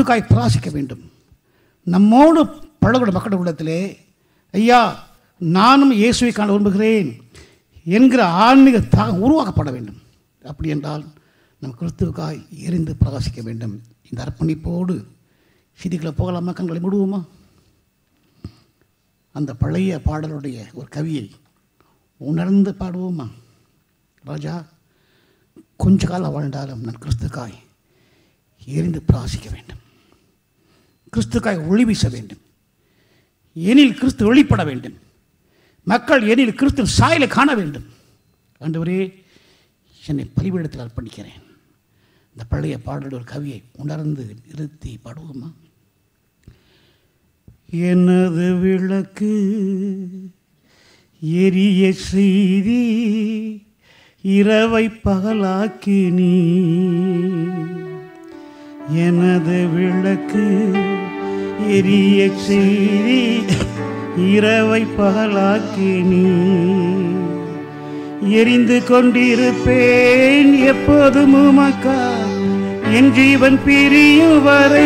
கிறிஸ்துக்காய் பிராசிக்க வேண்டும் நம்மோடு பழகுட மக்கள் உள்ளத்திலே ஐயா நானும் இயேசுவை காண விரும்புகிறேன் என்கிற ஆன்மீக தாகம் உருவாக்கப்பட வேண்டும் அப்படி என்றால் நம் கிறிஸ்துவுக்காய் எரிந்து பிரகாசிக்க வேண்டும் இந்த அர்ப்பணிப்போடு சிதிகளை போகலாமா கண்களை மூடுவோமா அந்த பழைய பாடலுடைய ஒரு கவியை உணர்ந்து பாடுவோமா ராஜா கொஞ்ச காலம் வாழ்ந்தாலும் நான் கிறிஸ்துக்காய் எரிந்து பிராசிக்க வேண்டும் கிறிஸ்துக்காய் ஒளி வீச வேண்டும் எனில் கிறிஸ்து வெளிப்பட வேண்டும் மக்கள் எனில் கிறிஸ்து சாயலை காண வேண்டும் ஆண்டவரே என்னை பலிபீடத்தில் அர்ப்பணிக்கிறேன் இந்த பழைய பாடல் ஒரு கவியை உணர்ந்து நிறுத்தி பாடுவோமா எனது விளக்கு எரிய செய்தி இரவை பகலாக்கி நீ எனது விளக்கு எரிய செய்தி இரவை பகலாக்கி நீ எரிந்து கொண்டிருப்பேன் எப்போதும் உமக்கா என் ஜீவன் பிரியும் வரை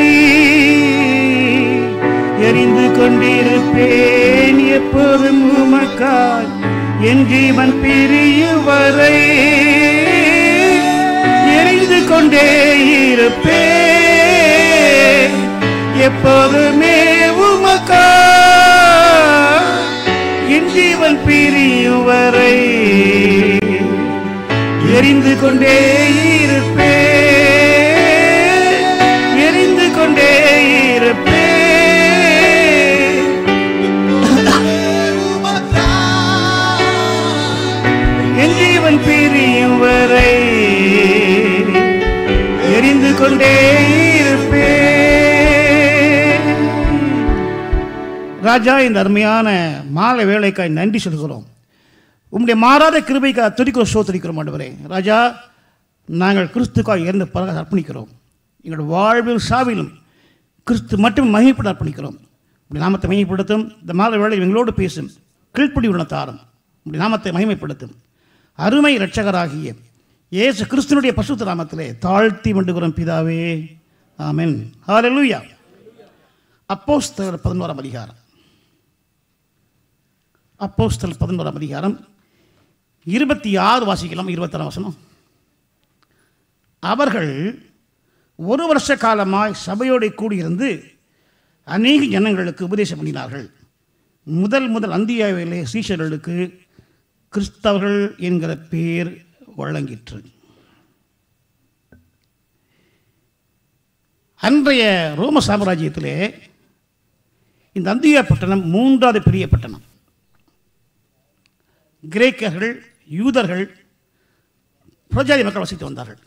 எரிந்து கொண்டிருப்பேன் எப்போதும் உமக்காய் என் ஜீவன் பிரியும் வரை எரிந்து கொண்டே இருப்பேன் எப்போதுமே உமக்கா என் ஜீவன் பிரியும் வரை எரிந்து கொண்டே இருப்பேன் எரிந்து கொண்டே இருப்பேன் என் ஜீவன் பிரியும் வரை எரிந்து கொண்டே இருப்பேன் ராஜா இந்த அருமையான மாலை வேலைக்காய் நன்றி சொல்கிறோம் உம்முடைய மாறாத கிருபைக்காக துடிக்கிறோம் சோத்தரிக்கிறோம் ஆண்டவரே ராஜா நாங்கள் கிறிஸ்துக்காக இறந்து பிறகு அர்ப்பணிக்கிறோம் எங்கள் வாழ்வில் சாவிலும் கிறிஸ்து மட்டும் மகிமைப்பட அர்ப்பணிக்கிறோம் உடைய நாமத்தை மகிமைப்படுத்தும் இந்த மாலை வேளை எங்களோடு பேசும் கீழ்ப்படி உணர்த்தாரும் உடைய நாமத்தை மகிமைப்படுத்தும் அருமை இரட்சகராகிய இயேசு கிறிஸ்துனுடைய பசுத்த நாமத்திலே தாழ்த்தி மண்டுகிறோம் பிதாவே ஆமென் ஹalleluya அப்போஸ்தலர் பதினோராம் அதிகாரம் அப்போஸ்தலர் பதினோராம் அதிகாரம் இருபத்தி ஆறு வாசிக்கலாம் இருபத்தாறாம் வசனம் அவர்கள் ஒரு வருஷ காலமாய் சபையோடு கூடியிருந்து அநேக ஜனங்களுக்கு உபதேசம் பண்ணினார்கள் முதல் முதல் அந்தியாவிலே சீஷர்களுக்கு கிறிஸ்தவர்கள் என்கிற பேர் வழங்கிற்று அன்றைய ரோம சாம்ராஜ்யத்திலே இந்த அந்தியா பட்டணம் மூன்றாவது பெரிய பட்டணம் கிரேக்கர்கள் யூதர்கள் புரஜாதி மக்கள் வசித்து வந்தார்கள்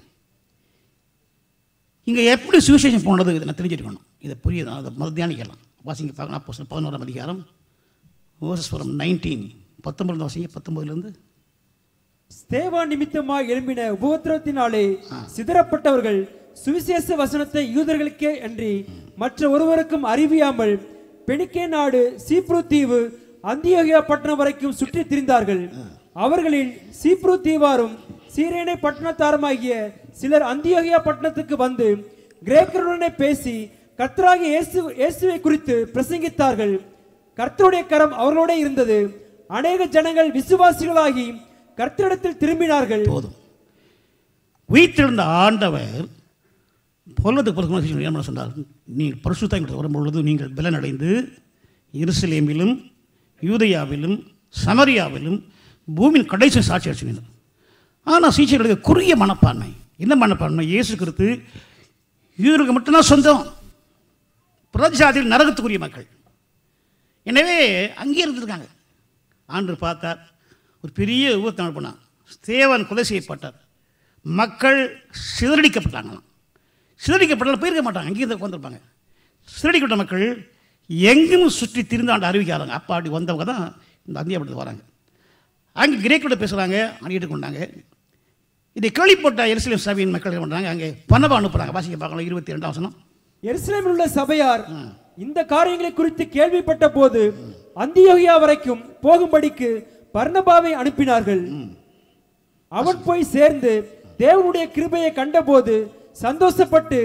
இங்கே எப்படி சுவிசேஷம் போனது இதை நான் தெரிஞ்சிருக்கணும் இதை புரியுது அதை முதல் தியானிக்கலாம் வாசிங்க பார்க்கலாம் அப்போ பதினோராம் அதிகாரம் ஓசஸ்வரம் நைன்டீன் பத்தொம்பது வாசிங்க பத்தொம்பதுலேருந்து ஸ்தேவான் நிமித்தமாக எழும்பின உபத்திரத்தினாலே சிதறப்பட்டவர்கள் சுவிசேஷ வசனத்தை யூதர்களுக்கே அன்றி மற்ற ஒருவருக்கும் அறிவியாமல் பெனிக்கே நாடு சீப்ரு தீவு அந்தியோகியா பட்டணம் வரைக்கும் சுற்றி திரிந்தார்கள் அவர்களில் சீப்ரு தீவாரும் சீரேனை பட்டணத்தாருமாகிய சிலர் அந்தியோகியா பட்டணத்துக்கு வந்து கிரேக்கருடனே பேசி கர்த்தராகிய இயேசு இயேசுவை குறித்து பிரசங்கித்தார்கள் கர்த்தருடைய கரம் அவர்களோட இருந்தது அநேக ஜனங்கள் விசுவாசிகளாகி கர்த்தரிடத்தில் திரும்பினார்கள் போதும் உயிர்த்தெழுந்த ஆண்டவர் பொருளத்துக்கு பிறகு என்ன சொன்னார் நீங்கள் பரிசுத்தாய் வரும்பொழுது நீங்கள் பலனடைந்து எருசலேமிலும் யூதயாவிலும் சமரியாவிலும் பூமியின் கடைசி சாட்சி சொன்னார் ஆனால் சீச்சர்களுக்கு குறுகிய மனப்பான்மை என்ன மனப்பான்மை இயேசு கிறிஸ்து யூதர்களுக்கு மட்டும்தான் சொந்தம் பிரஜாதியில் நரகத்துக்குரிய மக்கள் எனவே அங்கே இருந்திருக்காங்க ஆண்டு பார்த்தார் ஒரு பெரிய விபத்து பண்ணான் ஸ்தேவன் கொலை செய்யப்பட்டார் மக்கள் சிதறடிக்கப்பட்டாங்களாம் சிதறடிக்கப்பட்டால் போயிருக்க மாட்டாங்க அங்கேயே தான் உட்காந்துருப்பாங்க சிதறடிக்கப்பட்ட மக்கள் எங்கும் சுற்றி திரிந்து ஆண்டு அறிவிக்கிறாங்க அப்பா அப்படி வந்தவங்க தான் இந்த அந்தியாபுரத்துக்கு வராங்க அங்கே கிரேக்கோட பேசுகிறாங்க அணியிட்டு கொண்டாங்க இதை கேள்விப்பட்ட எருசலேம் சபையின் மக்கள் என்ன பண்ணுறாங்க அங்கே பணம் அனுப்புகிறாங்க வாசிக்க பார்க்கலாம் இருபத்தி ரெண்டாம் வசனம் எருசலேமில் உள்ள சபையார் இந்த காரியங்களை குறித்து கேள்விப்பட்ட போது அந்தியோகியா வரைக்கும் போகும்படிக்கு பர்னபாவை அனுப்பினார்கள் அவன் போய் சேர்ந்து தேவனுடைய கிருபையை கண்டபோது சந்தோஷப்பட்டு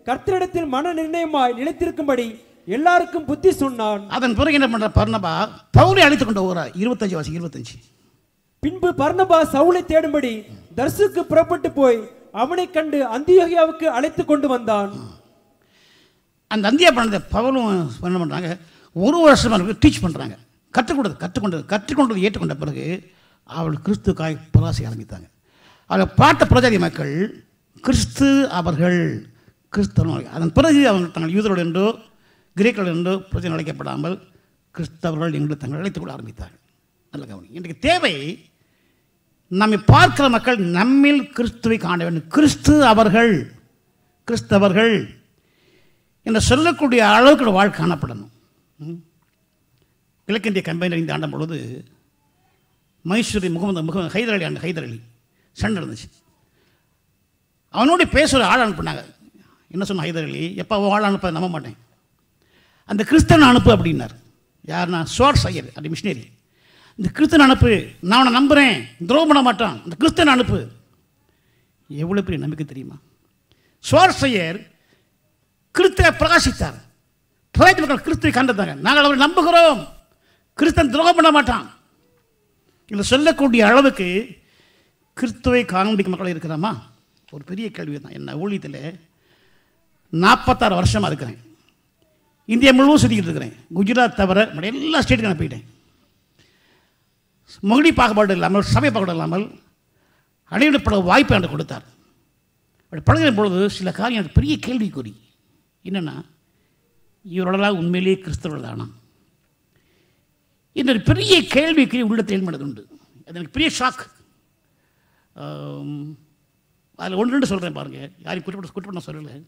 கர்த்தரிடத்தில் மன நிர்ணயமாய் நிலைத்திருக்கும்படி எல்லாருக்கும் புத்தி சொன்னான் அதன் பிறகு என்ன பண்ற பர்ணபா பவுலை அழைத்து கொண்டு போகிறார் இருபத்தஞ்சு வாசி இருபத்தஞ்சு பின்பு பர்னபா சவுலை தேடும்படி தர்சுக்கு புறப்பட்டு போய் அவனைக் கண்டு அந்தியோகியாவுக்கு அழைத்து கொண்டு வந்தான் அந்த அந்தியா பண்ணதை பவுலும் என்ன பண்ணுறாங்க ஒரு வருஷமாக டீச் பண்ணுறாங்க கற்றுக்கொண்டது கற்றுக்கொண்டது கற்றுக்கொண்டது ஏற்றுக்கொண்ட பிறகு அவள் கிறிஸ்து காய் பிரவாசி ஆரம்பித்தாங்க அவள் பார்த்த பிரஜாதி மக்கள் கிறிஸ்து அவர்கள் கிறிஸ்தவர்கள் அதன் பிறகு அவங்க தங்கள் யூதர்கள் என்றோ கிரேக்கர்கள் என்றோ பிரச்சனை அழைக்கப்படாமல் கிறிஸ்தவர்கள் என்று தங்கள் அழைத்துக் கொள்ள ஆரம்பித்தார்கள் நல்ல கவனி இன்றைக்கு தேவை நம்மை பார்க்கிற மக்கள் நம்மில் கிறிஸ்துவை காண வேண்டும் கிறிஸ்து அவர்கள் கிறிஸ்தவர்கள் என்று சொல்லக்கூடிய அளவுக்கு வாழ் காணப்படணும் ம். கிழக்கிந்திய கம்பெனி அறிந்து ஆண்ட பொழுது மைசூரி முகமது முகமது ஹைதர் அலி ஆண்ட ஹைதர் அலி சண்டை இருந்துச்சு அவனோட பேசுகிற ஆள் அனுப்புனாங்க என்ன சொன்ன ஹைதர் அலி எப்போ ஆள் அனுப்ப நம்ப மாட்டேன் அந்த கிறிஸ்தவனை அனுப்பு அப்படின்னார் யாருன்னா சோர் சையர் அந்த மிஷினரி இந்த கிறிஸ்தவனை அனுப்பு நான் அவனை நம்புகிறேன் துரோகம் பண்ண மாட்டான் இந்த கிறிஸ்தவனை அனுப்பு எவ்வளோ பெரிய நம்பிக்கை தெரியுமா சோர் சையர் கிறிஸ்துவை பிரகாசித்தார் பிரகாசித்த மக்கள் கிறிஸ்துவை கண்டதாங்க நாங்கள் அவரை நம்புகிறோம் கிறிஸ்தன் துரோகம் பண்ண மாட்டான் இதை சொல்லக்கூடிய அளவுக்கு கிறிஸ்துவை காண்பிக்கும் மக்கள் இருக்கிறாமா ஒரு பெரிய கேள்வி தான் என்ன ஊழியத்தில் நாற்பத்தாறு வருஷமாக இருக்கிறேன் இந்தியா முழுவதும் சுற்றிக்கிட்டு இருக்கிறேன் குஜராத் தவிர மற்ற எல்லா ஸ்டேட்டுக்கும் நான் போயிட்டேன் மொழி பாகுபாடு இல்லாமல் சபை பாகுபாடு இல்லாமல் அடையிடப்பட வாய்ப்பு எனக்கு கொடுத்தார் அப்படி பழகிற பொழுது சில காரியம் எனக்கு பெரிய கேள்விக்குறி என்னென்னா இவர்களெல்லாம் உண்மையிலேயே கிறிஸ்தவர்கள் தானா இந்த ஒரு பெரிய கேள்விக்கு உள்ளத்தில் ஏற்படுது உண்டு அது எனக்கு பெரிய ஷாக் அதில் ஒன்று ரெண்டு சொல்கிறேன் பாருங்கள் யாரையும் குறிப்பிட்ட குறிப்பிட்ட நான் சொல்லலை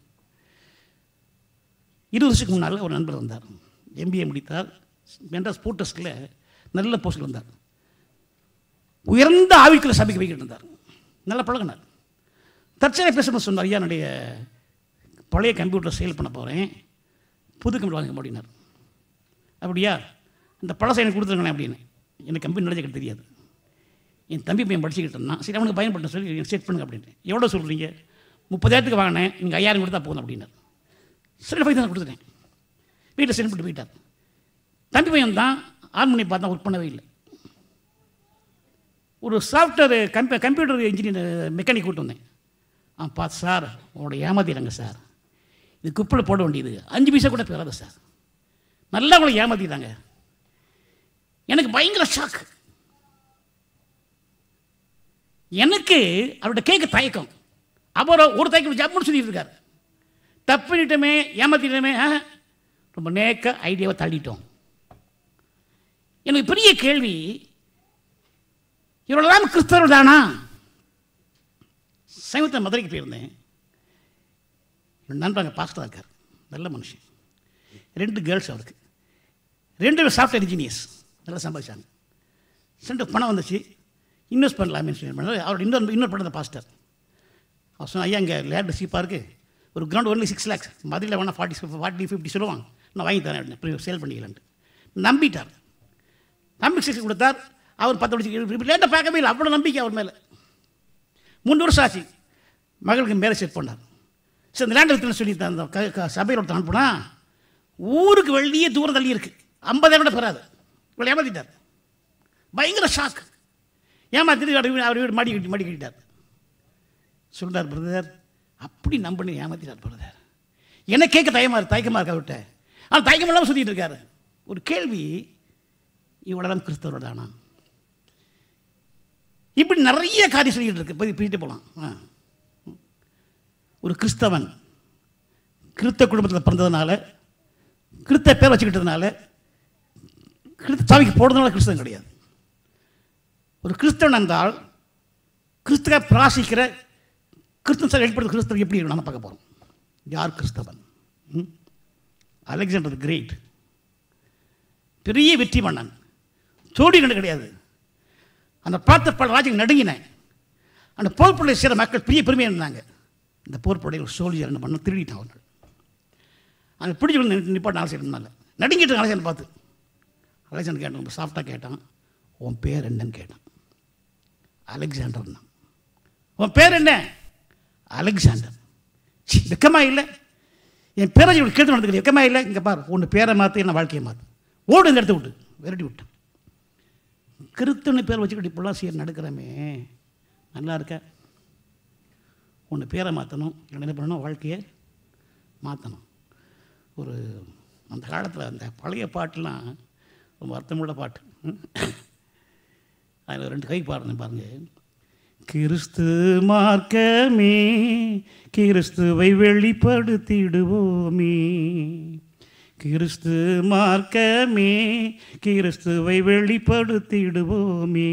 இருபது வருஷத்துக்கு முன்னால் ஒரு நண்பர் வந்தார் எம்பிஏ முடித்தார் மெட்ராஸ் ஸ்போர்ட்டஸ்கில் நல்ல போஸ்டில் வந்தார் உயர்ந்த ஆவிக்குள்ள சபைக்கு போய்கிட்டு இருந்தார் நல்லா பழகினார் தற்செயலாக பேசும்போது சொன்னார் ஐயா என்னுடைய பழைய கம்ப்யூட்டர் சேல் பண்ண போகிறேன் புது கம்ப்யூட்டர் வாங்க அப்படின்னார் அப்படியா இந்த பழசை எனக்கு கொடுத்துருங்களேன் அப்படின்னு எனக்கு கம்பெனி நடந்துக்கிட்டு தெரியாது என் தம்பி பையன் படிச்சுக்கிட்டு இருந்தான் சரி அவனுக்கு பயன்பட்ட சொல்லி செட் பண்ணுங்க அப்படின்ட்டு எவ்வளோ சொல்கிறீங்க முப்பதாயிரத்துக்கு வாங்கினேன் நீங்கள் ஐயாயிரம் கொடுத்தா போதும் அப்படின்னார் சரி ஃபைவ் தான் கொடுத்துட்டேன் வீட்டில் சென்ட் பண்ணிட்டு போயிட்டார் தம்பி பையன் தான் ஆன் பண்ணி பார்த்தா ஒர்க் பண்ணவே இல்லை ஒரு சாஃப்ட்வேர் கம்ப கம்ப்யூட்டர் இன்ஜினியர் மெக்கானிக் கூட்டு வந்தேன் ஆ பார்த்து சார் உங்களோட ஏமாத்திடுறாங்க சார் இது குப்பில் போட வேண்டியது அஞ்சு பைசா கூட பெறாது சார் நல்லா உங்களை ஏமாத்திட்டாங்க எனக்கு பயங்கர ஷாக் எனக்கு அவரோட கேட்க தயக்கம் அவர் ஒரு தயக்கம் ஜம்முன்னு சொல்லிட்டு இருக்காரு தப்பு பண்ணிட்டோமே ஏமாத்திட்டோமே ஆ, ரொம்ப நேக்க ஐடியாவை தள்ளிட்டோம் எனக்கு பெரிய கேள்வி இவரெல்லாம் கிறிஸ்தவர்கள் தானா சமீபத்தில் மதுரைக்கு போயிருந்தேன் என் நண்பர் அங்கே பாஸ்டராக இருக்கார் நல்ல மனுஷன் ரெண்டு கேர்ள்ஸ் அவருக்கு ரெண்டு பேர் சாஃப்ட்வேர் இன்ஜினியர்ஸ் நல்லா சம்பாதிச்சாங்க ரெண்டு பணம் வந்துச்சு இன்வெஸ்ட் பண்ணலாமே சொல்லி பண்ணாரு அவர் இன்னொரு இன்னொரு பணத்தை பாஸ்டர் அவர் சொன்ன ஐயா இங்கே லேண்ட் சீப்பாக இருக்குது ஒரு கிரவுண்ட் ஒன்லி சிக்ஸ் லேக்ஸ் மதுரையில் வேணால் ஃபார்ட்டி ஃபார்ட்டி ஃபிஃப்டி சொல்லுவாங்க நான் வாங்கி தரேன் அப்படின்னு சேல் பண்ணிக்கலான்ட்டு நம்பிட்டார் நம்பிக்கை சிக்ஸ் கொடுத்தார் அவர் பத்து முடிச்சு லேட்டாக பார்க்கவே இல்லை அவ்வளோ நம்பிக்கை அவர் மேலே மூணு வருஷம் ஆச்சு மகளுக்கு மேலே செட் பண்ணார் சரி இந்த லேண்ட் இருக்குன்னு சொல்லி அந்த க- க- சபையில் ஒருத்தன் அனுப்புனா ஊருக்கு வெளியே தூரம் தள்ளி இருக்குது ஐம்பதாயிரம் கூட பெறாது இவ்வளோ ஏமாத்திட்டார் பயங்கர ஷாக் ஏமாத்திட்டு அவர் வீடு- அவர் வீடு மாடி கட்டி மாடி கட்டிட்டார் சொல்றார் பிரதர் அப்படி நம்பி ஏமாத்திட்டார் பிரதர் என்ன கேட்க தயமா இருக்கு தயக்கமாக இருக்கா விட்ட ஆனால் தயக்கம் இல்லாமல் சுற்றிட்டு இருக்காரு ஒரு கேள்வி இவ்வளோதான் கிறிஸ்தவர் தானா இப்படி நிறைய காரியம் சொல்லிட்டு இருக்கு போய் போயிட்டு போகலாம் ஆ. ஒரு கிறிஸ்தவன் கிறிஸ்த குடும்பத்தில் பிறந்ததுனால கிறிஸ்த பேர் வச்சுக்கிட்டதுனால கிறிஸ்த சாமிக்கு போடுறதுனால கிறிஸ்தவன் கிடையாது ஒரு கிறிஸ்தவன் என்றால் கிறிஸ்துவ பிராசிக்கிற கிறிஸ்தவன் சார் வெளிப்படுத்த கிறிஸ்தவன் எப்படி இருக்கணும் நம்ம பார்க்க போகிறோம் யார் கிறிஸ்தவன் ம்? அலெக்சாண்டர் கிரேட் பெரிய வெற்றி மன்னன் சோடி கண்டு கிடையாது அந்த பார்த்த பல ராஜ்யம் நடுங்கினேன் அந்த போர்ப்படையை சேர மக்கள் பெரிய பெருமையாக இருந்தாங்க இந்த போர்ப்படையில் ஒரு சோல்ஜர் என்ன பண்ண திருடிட்டான் அவர்கள் அந்த பிடிச்சி நிப்பாட்ட நாலு இருந்தால நடுங்கிட்டு அலெக்சாண்டர் பார்த்து அலெக்சாண்டர் கேட்டான் ரொம்ப சாஃப்டாக கேட்டான் உன் பேர் என்னன்னு கேட்டான் அலெக்சாண்டர் உன் பேர் என்ன அலெக்சாண்டர் ச்சீ, வெக்கமா இல்லை என் பேரை சொல்லி கேட்டு நடந்துக்கிறேன் வெக்கமா இல்லை இங்கே பாரு ஒன்று பேரை மாற்று என்ன வாழ்க்கையை மாற்று ஓடு இந்த இடத்த விட்டு விரட்டி விட்டேன் கிறித்துன்னு பேர் வச்சுக்கிட்டு இப்படிலாம் சீர் நடக்கிறமே நல்லா இருக்க ஒன்று பேரை மாற்றணும் இல்லை என்ன பண்ணணும் வாழ்க்கையை மாற்றணும் ஒரு அந்த காலத்தில் அந்த பழைய பாட்டுலாம் ரொம்ப அர்த்தமுள்ள பாட்டு அதில் ரெண்டு கை பாடுறேன் பாருங்க கிறிஸ்து மார்க்கமே கிறிஸ்துவை வெளிப்படுத்திடுவோமே கிறிஸ்து மார்க்கமே கிறிஸ்துவை வெளிப்படுத்திடுவோமே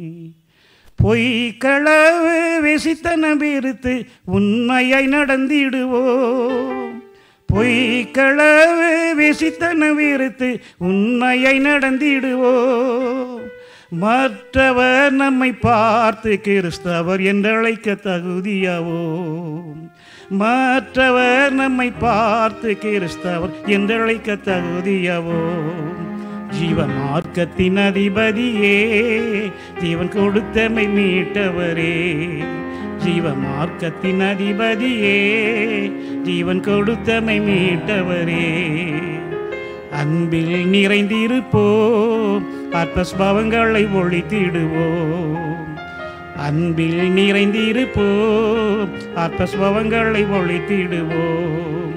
பொய் களவு வெசித்தனம் வெறுத்து உண்மையை நடந்திடுவோம் பொய் களவு வெசித்தனம் வெறுத்து உண்மையை நடந்திடுவோம் மற்றவர் நம்மை பார்த்து கிறிஸ்தவர் என்றழைக்க தகுதியாவோம் மற்றவர் நம்மை பார்த்து கிறிஸ்தவர் என்றழைக்க தகுதியாவோம் ஜீவ மார்க்கத்தின் அதிபதியே ஜீவன் கொடுத்தமை மீட்டவரே ஜீவ மார்க்கத்தின் அதிபதியே ஜீவன் கொடுத்தமை மீட்டவரே அன்பில் நிறைந்திருப்போம் அற்பஸ்பவங்களை ஒழித்திடுவோம் அன்பில் நிறைந்திருப்போம் அற்பஸ்பவங்களை ஒழித்திடுவோம்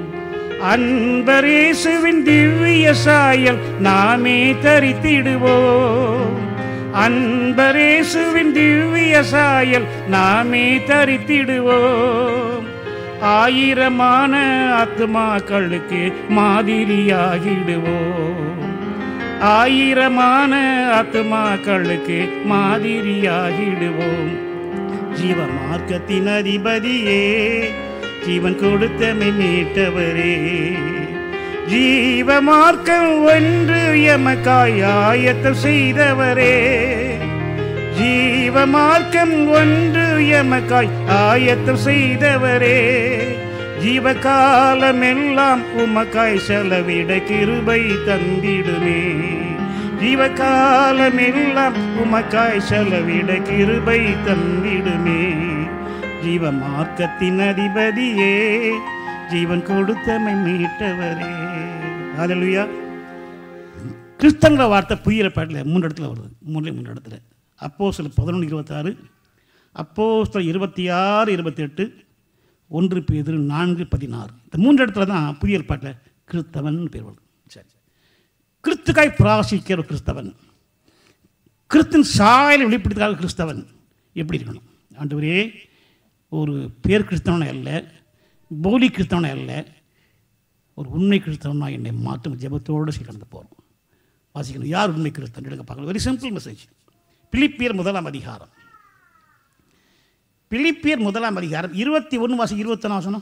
அன்பரேசுவின் திவ்ய சாயல் நாமே தரித்திடுவோம் அன்பரேசுவின் திவ்ய சாயல் நாமே தரித்திடுவோம் ஆயிரமான ஆத்மாக்களுக்கு மாதிரியாகிடுவோம் ஆயிரமான ஆத்மாக்களுக்கு மாதிரியாகிடுவோம் ஜீவ மார்க்கத்தின் அதிபதியே ஜீவன் கொடுத்தமை மீட்டவரே ஜீவ மார்க்கம் ஒன்று எமக்காய் ஆயத்தம் செய்தவரே ஜீவ மார்க்கம் ஒன்று எமக்காய் ஆயத்தம் செய்தவரே ஜீவகாலமெல்லாம் உமக்காய் செலவிட கிருபை தந்திடுமே ஜீவகாலமெல்லாம் உமக்காய் செலவிட கிருபை தந்திடுமே ஜீவ மார்க்கத்தின் அதிபதியே ஜீவன் கொடுத்தமை மீட்டவரே ஹalleluya கிறிஸ்தங்கிற வார்த்தை புரியிற பாட்டில் மூணு இடத்துல வருது மூணு மூணு இடத்துல அப்போ சில பதினொன்று இருபத்தாறு அப்போ சில இருபத்தி ஆறு இருபத்தெட்டு ஒன்று பேதிரு நான்கு பதினாறு இந்த மூன்று இடத்துல தான் புதிய ஏற்பாட்டில் கிறிஸ்தவன் பேர் வருது சரி கிறிஸ்துக்காய் பிராசிக்கிற ஒரு கிறிஸ்தவன் கிறிஸ்தின் சாயலை வெளிப்படுத்துக்காக கிறிஸ்தவன் எப்படி இருக்கணும் ஆண்டவரே ஒரு பேர் கிறிஸ்தவனை அல்ல போலி கிறிஸ்தவனை அல்ல ஒரு உண்மை கிறிஸ்தவனா என்னை மாற்றும் ஜெபத்தோடு சேர்ந்து போகிறோம் வாசிக்கணும் யார் உண்மை கிறிஸ்தவன் எடுக்க பார்க்கணும் வெரி சிம்பிள் மெசேஜ் பிலிப்பியர் முதலாம் அதிகாரம் பிலிப்பியர் முதலாம் அதிகாரம் இருபத்தி ஒன்று வாசி இருபத்தொன்னு வாசனம்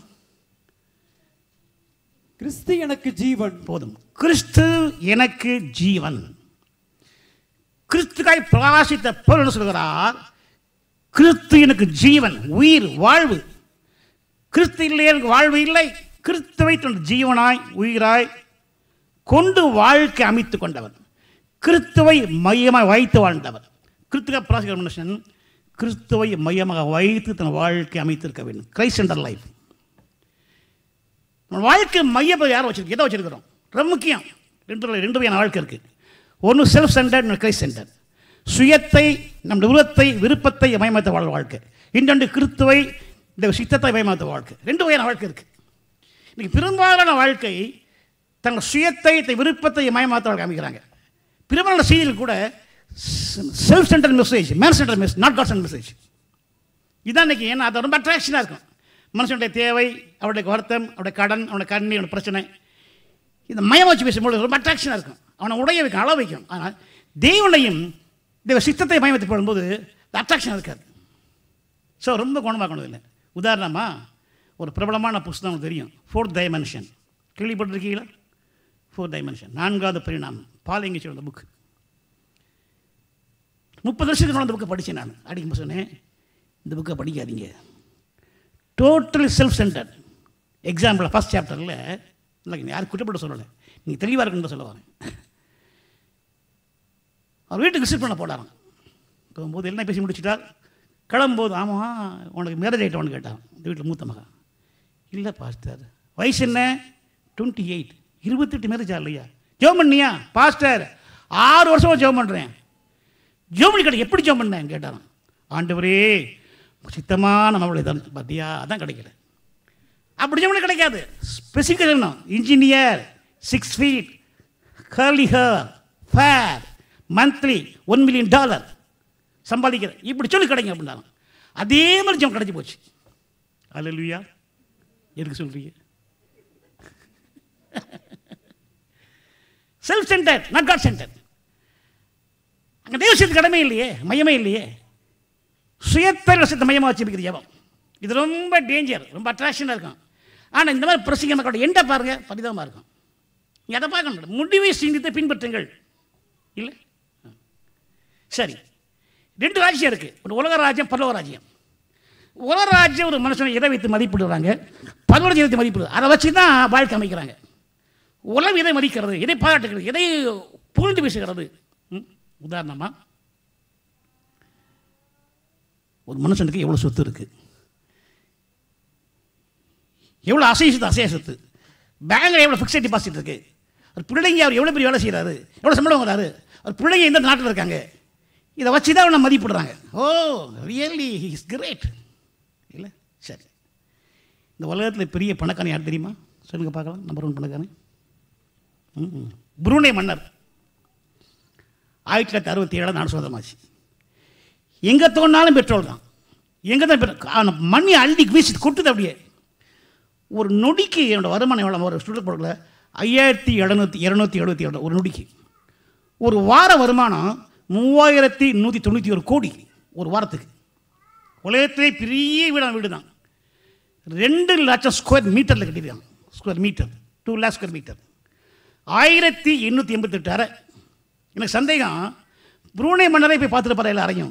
கிறிஸ்து எனக்கு ஜீவன் போதும் கிறிஸ்து எனக்கு ஜீவன் கிறிஸ்துக்காய் பிரகாசித்த பொருள் சொல்கிறார் கிறிஸ்து எனக்கு ஜீவன் உயிர் வாழ்வு கிறிஸ்து இல்லை எனக்கு வாழ்வு இல்லை கிறிஸ்துவை தன் ஜீவனாய் உயிராய் கொண்டு வாழ்க்கை அமைத்து கொண்டவர் கிறிஸ்துவை மையமாக வைத்து வாழ்ந்தவர் கிறிஸ்துவ பிராசிக்கிற மனுஷன் கிறிஸ்துவை மையமாக வைத்து தன் வாழ்க்கை அமைத்திருக்க வேண்டும் கிரைஸ்ட் சென்டர் லைஃப் நம்ம வாழ்க்கை மையத்தை யாரை வச்சிருக்கோம் எதை வச்சிருக்கிறோம் ரொம்ப முக்கியம் ரெண்டு ரெண்டு வகையான வாழ்க்கை இருக்குது ஒன்று செல்ஃப் சென்டர்ட் இன்னொரு கிரைஸ்ட் சென்டர் சுயத்தை நம்முடைய உருவத்தை விருப்பத்தை மயமாத்த வாழ வாழ்க்கை இன்னொன்று கிறிஸ்துவை இந்த சித்தத்தை மயமாத்த வாழ்க்கை ரெண்டு வகையான வாழ்க்கை இருக்குது இன்னைக்கு பெரும்பாலான வாழ்க்கை தங்கள் சுயத்தை தன் விருப்பத்தை மயமாத்த வாழ்க்கை அமைக்கிறாங்க பெரும்பாலான செய்தியில் கூட self centre message man centre message not God centre message இதான் இன்னைக்கு ஏன்னா அது ரொம்ப அட்ராக்ஷனாக இருக்கும் மனுஷனுடைய தேவை அவருடைய வருத்தம் அவருடைய கடன் அவனுடைய கண்ணி அவனுடைய பிரச்சனை இந்த மயம் வச்சு பேசும்போது ரொம்ப அட்ராக்ஷனாக இருக்கும் அவனை உடைய வைக்கும் அள வைக்கும் ஆனால் தெய்வனையும் தெய்வ சித்தத்தை மயம் வைத்து போடும்போது அட்ராக்ஷன் இருக்காது ஸோ ரொம்ப குணமாக்கணும் இல்லை உதாரணமாக ஒரு பிரபலமான புஸ்தகம் உங்களுக்கு தெரியும் ஃபோர்த் டைமென்ஷன் கேள்விப்பட்டிருக்கீங்களா ஃபோர்த் டைமென்ஷன் நான்காவது பரிணாமம் பாலிங்கி அந்த புக் முப்பது வருஷத்துக்கு அந்த புக்கை படித்தேன் நான் அடிக்கும் சொன்னேன் இந்த புக்கை படிக்காதீங்க totally self centre example first சாப்டரில் இல்லை யாரும் குற்றப்பட்டு சொல்லலை நீங்கள் தெளிவாக இருக்குன்னு சொல்ல வரேன் அவர் வீட்டுக்கு விசிட் பண்ண போடாராம் போகும்போது என்ன பேசி முடிச்சிட்டார் கிளம்பும்போது ஆமாம் உனக்கு மேரேஜ் ஆகிட்டவனு கேட்டான் இந்த வீட்டில் மூத்த மகன் இல்லை பாஸ்டர் வயசு என்ன டுவெண்ட்டி எயிட் இருபத்தெட்டு மேரேஜ் இல்லையா ஜோம் பண்ணியா பாஸ்டர் ஆறு வருஷமா ஜோம் பண்ணுறேன் ஜோம் பண்ணி கிடைக்க எப்படி ஜோம் பண்ணேன் கேட்டாராம் ஆண்டவரே சித்தமான நம்மளுடைய தான் பார்த்தியா அதான் கிடைக்கல அப்படி ஜோம் பண்ண கிடைக்காது ஸ்பெசிஃபிக் இருக்கணும் engineer six feet curly hair fair monthly one million dollar சம்பாதிக்கிறேன் இப்படி சொல்லி கிடைக்கும் அப்படின்னாலும் அதே மாதிரி ஜோம் கிடைச்சி போச்சு அல்லா எதுக்கு சொல்றீங்க self centre not God centre அங்கே தேவசத்து கடமை இல்லையே மையமே இல்லையே சுயத்தை வசத்தை மையமாக வச்சுருக்குது ஜபம் இது ரொம்ப டேஞ்சர் ரொம்ப அட்ராக்ஷனாக இருக்கும் ஆனால் இந்த மாதிரி பிரசிங்க மக்களோட எண்டை பாருங்க பரிதமாக இருக்கும் நீ அதை பார்க்கணும் முடிவை சிந்தித்து பின்பற்றுங்கள் இல்லை சரி ரெண்டு ராஜ்யம் இருக்குது ஒரு உலக ராஜ்யம் பரலோக ராஜ்யம் உலக ராஜ்யம் ஒரு மனுஷனை எதை வைத்து மதிப்பிடுறாங்க பரலோக ஜீவத்தை மதிப்பிடுது அதை வச்சு தான் வாழ்க்கை அமைக்கிறாங்க உலகம் எதை மதிக்கிறது எதை பாராட்டுகிறது எதை புகழ்ந்து பேசுகிறது ம், உதாரணமா ஒரு மனுஷனுக்கு எவ்வளோ சொத்து இருக்குது எவ்வளோ அசைய சொத்து அசைய சொத்து பேங்கில் எவ்வளோ ஃபிக்ஸட் டெபாசிட் இருக்குது ஒரு பிள்ளைங்க அவர் எவ்வளோ பெரிய வேலை செய்கிறாரு எவ்வளோ சம்பளம் வாங்குறாரு ஒரு பிள்ளைங்க எந்த நாட்டில் இருக்காங்க இதை வச்சு தான் அவனை மதிப்பிடுறாங்க ஓ ரியலி இஸ் கிரேட் இல்லை சரி இந்த உலகத்தில் பெரிய பணக்காரன் யார் தெரியுமா சொல்லுங்க பார்க்கலாம் நம்பர் ஒன் பணக்காரன் ம். புரூனே மன்னர் ஆயிரத்தி தொள்ளாயிரத்தி அறுபத்தி ஏழாம் நான் சொந்தமாச்சு எங்கே தோணாலும் பெட்ரோல் தான் எங்கே தான் பெட்ரோல் ஆனா மண்ணி அள்ளி வீசி கொட்டுது அப்படியே ஒரு நொடிக்கு என்னோட வருமானம் எவ்வளோ ஒரு ஸ்டூடெண்ட் போடல ஐயாயிரத்தி எழுநூற்றி இரநூத்தி எழுபத்தி ஏழு ஒரு நொடிக்கு ஒரு வார வருமானம் மூவாயிரத்தி நூற்றி தொண்ணூற்றி ஒரு கோடி ஒரு வாரத்துக்கு உலகத்திலே பெரிய வீடான வீடு தான் ரெண்டு லட்சம் ஸ்கொயர் மீட்டரில் கட்டியிருக்காங்க square metre two lakh square metre ஆயிரத்தி எண்ணூற்றி எண்பத்தெட்டு அறை எனக்கு சந்தேகம் புரூனே மன்னரை போய் பார்த்துட்டு போகிற அறையும்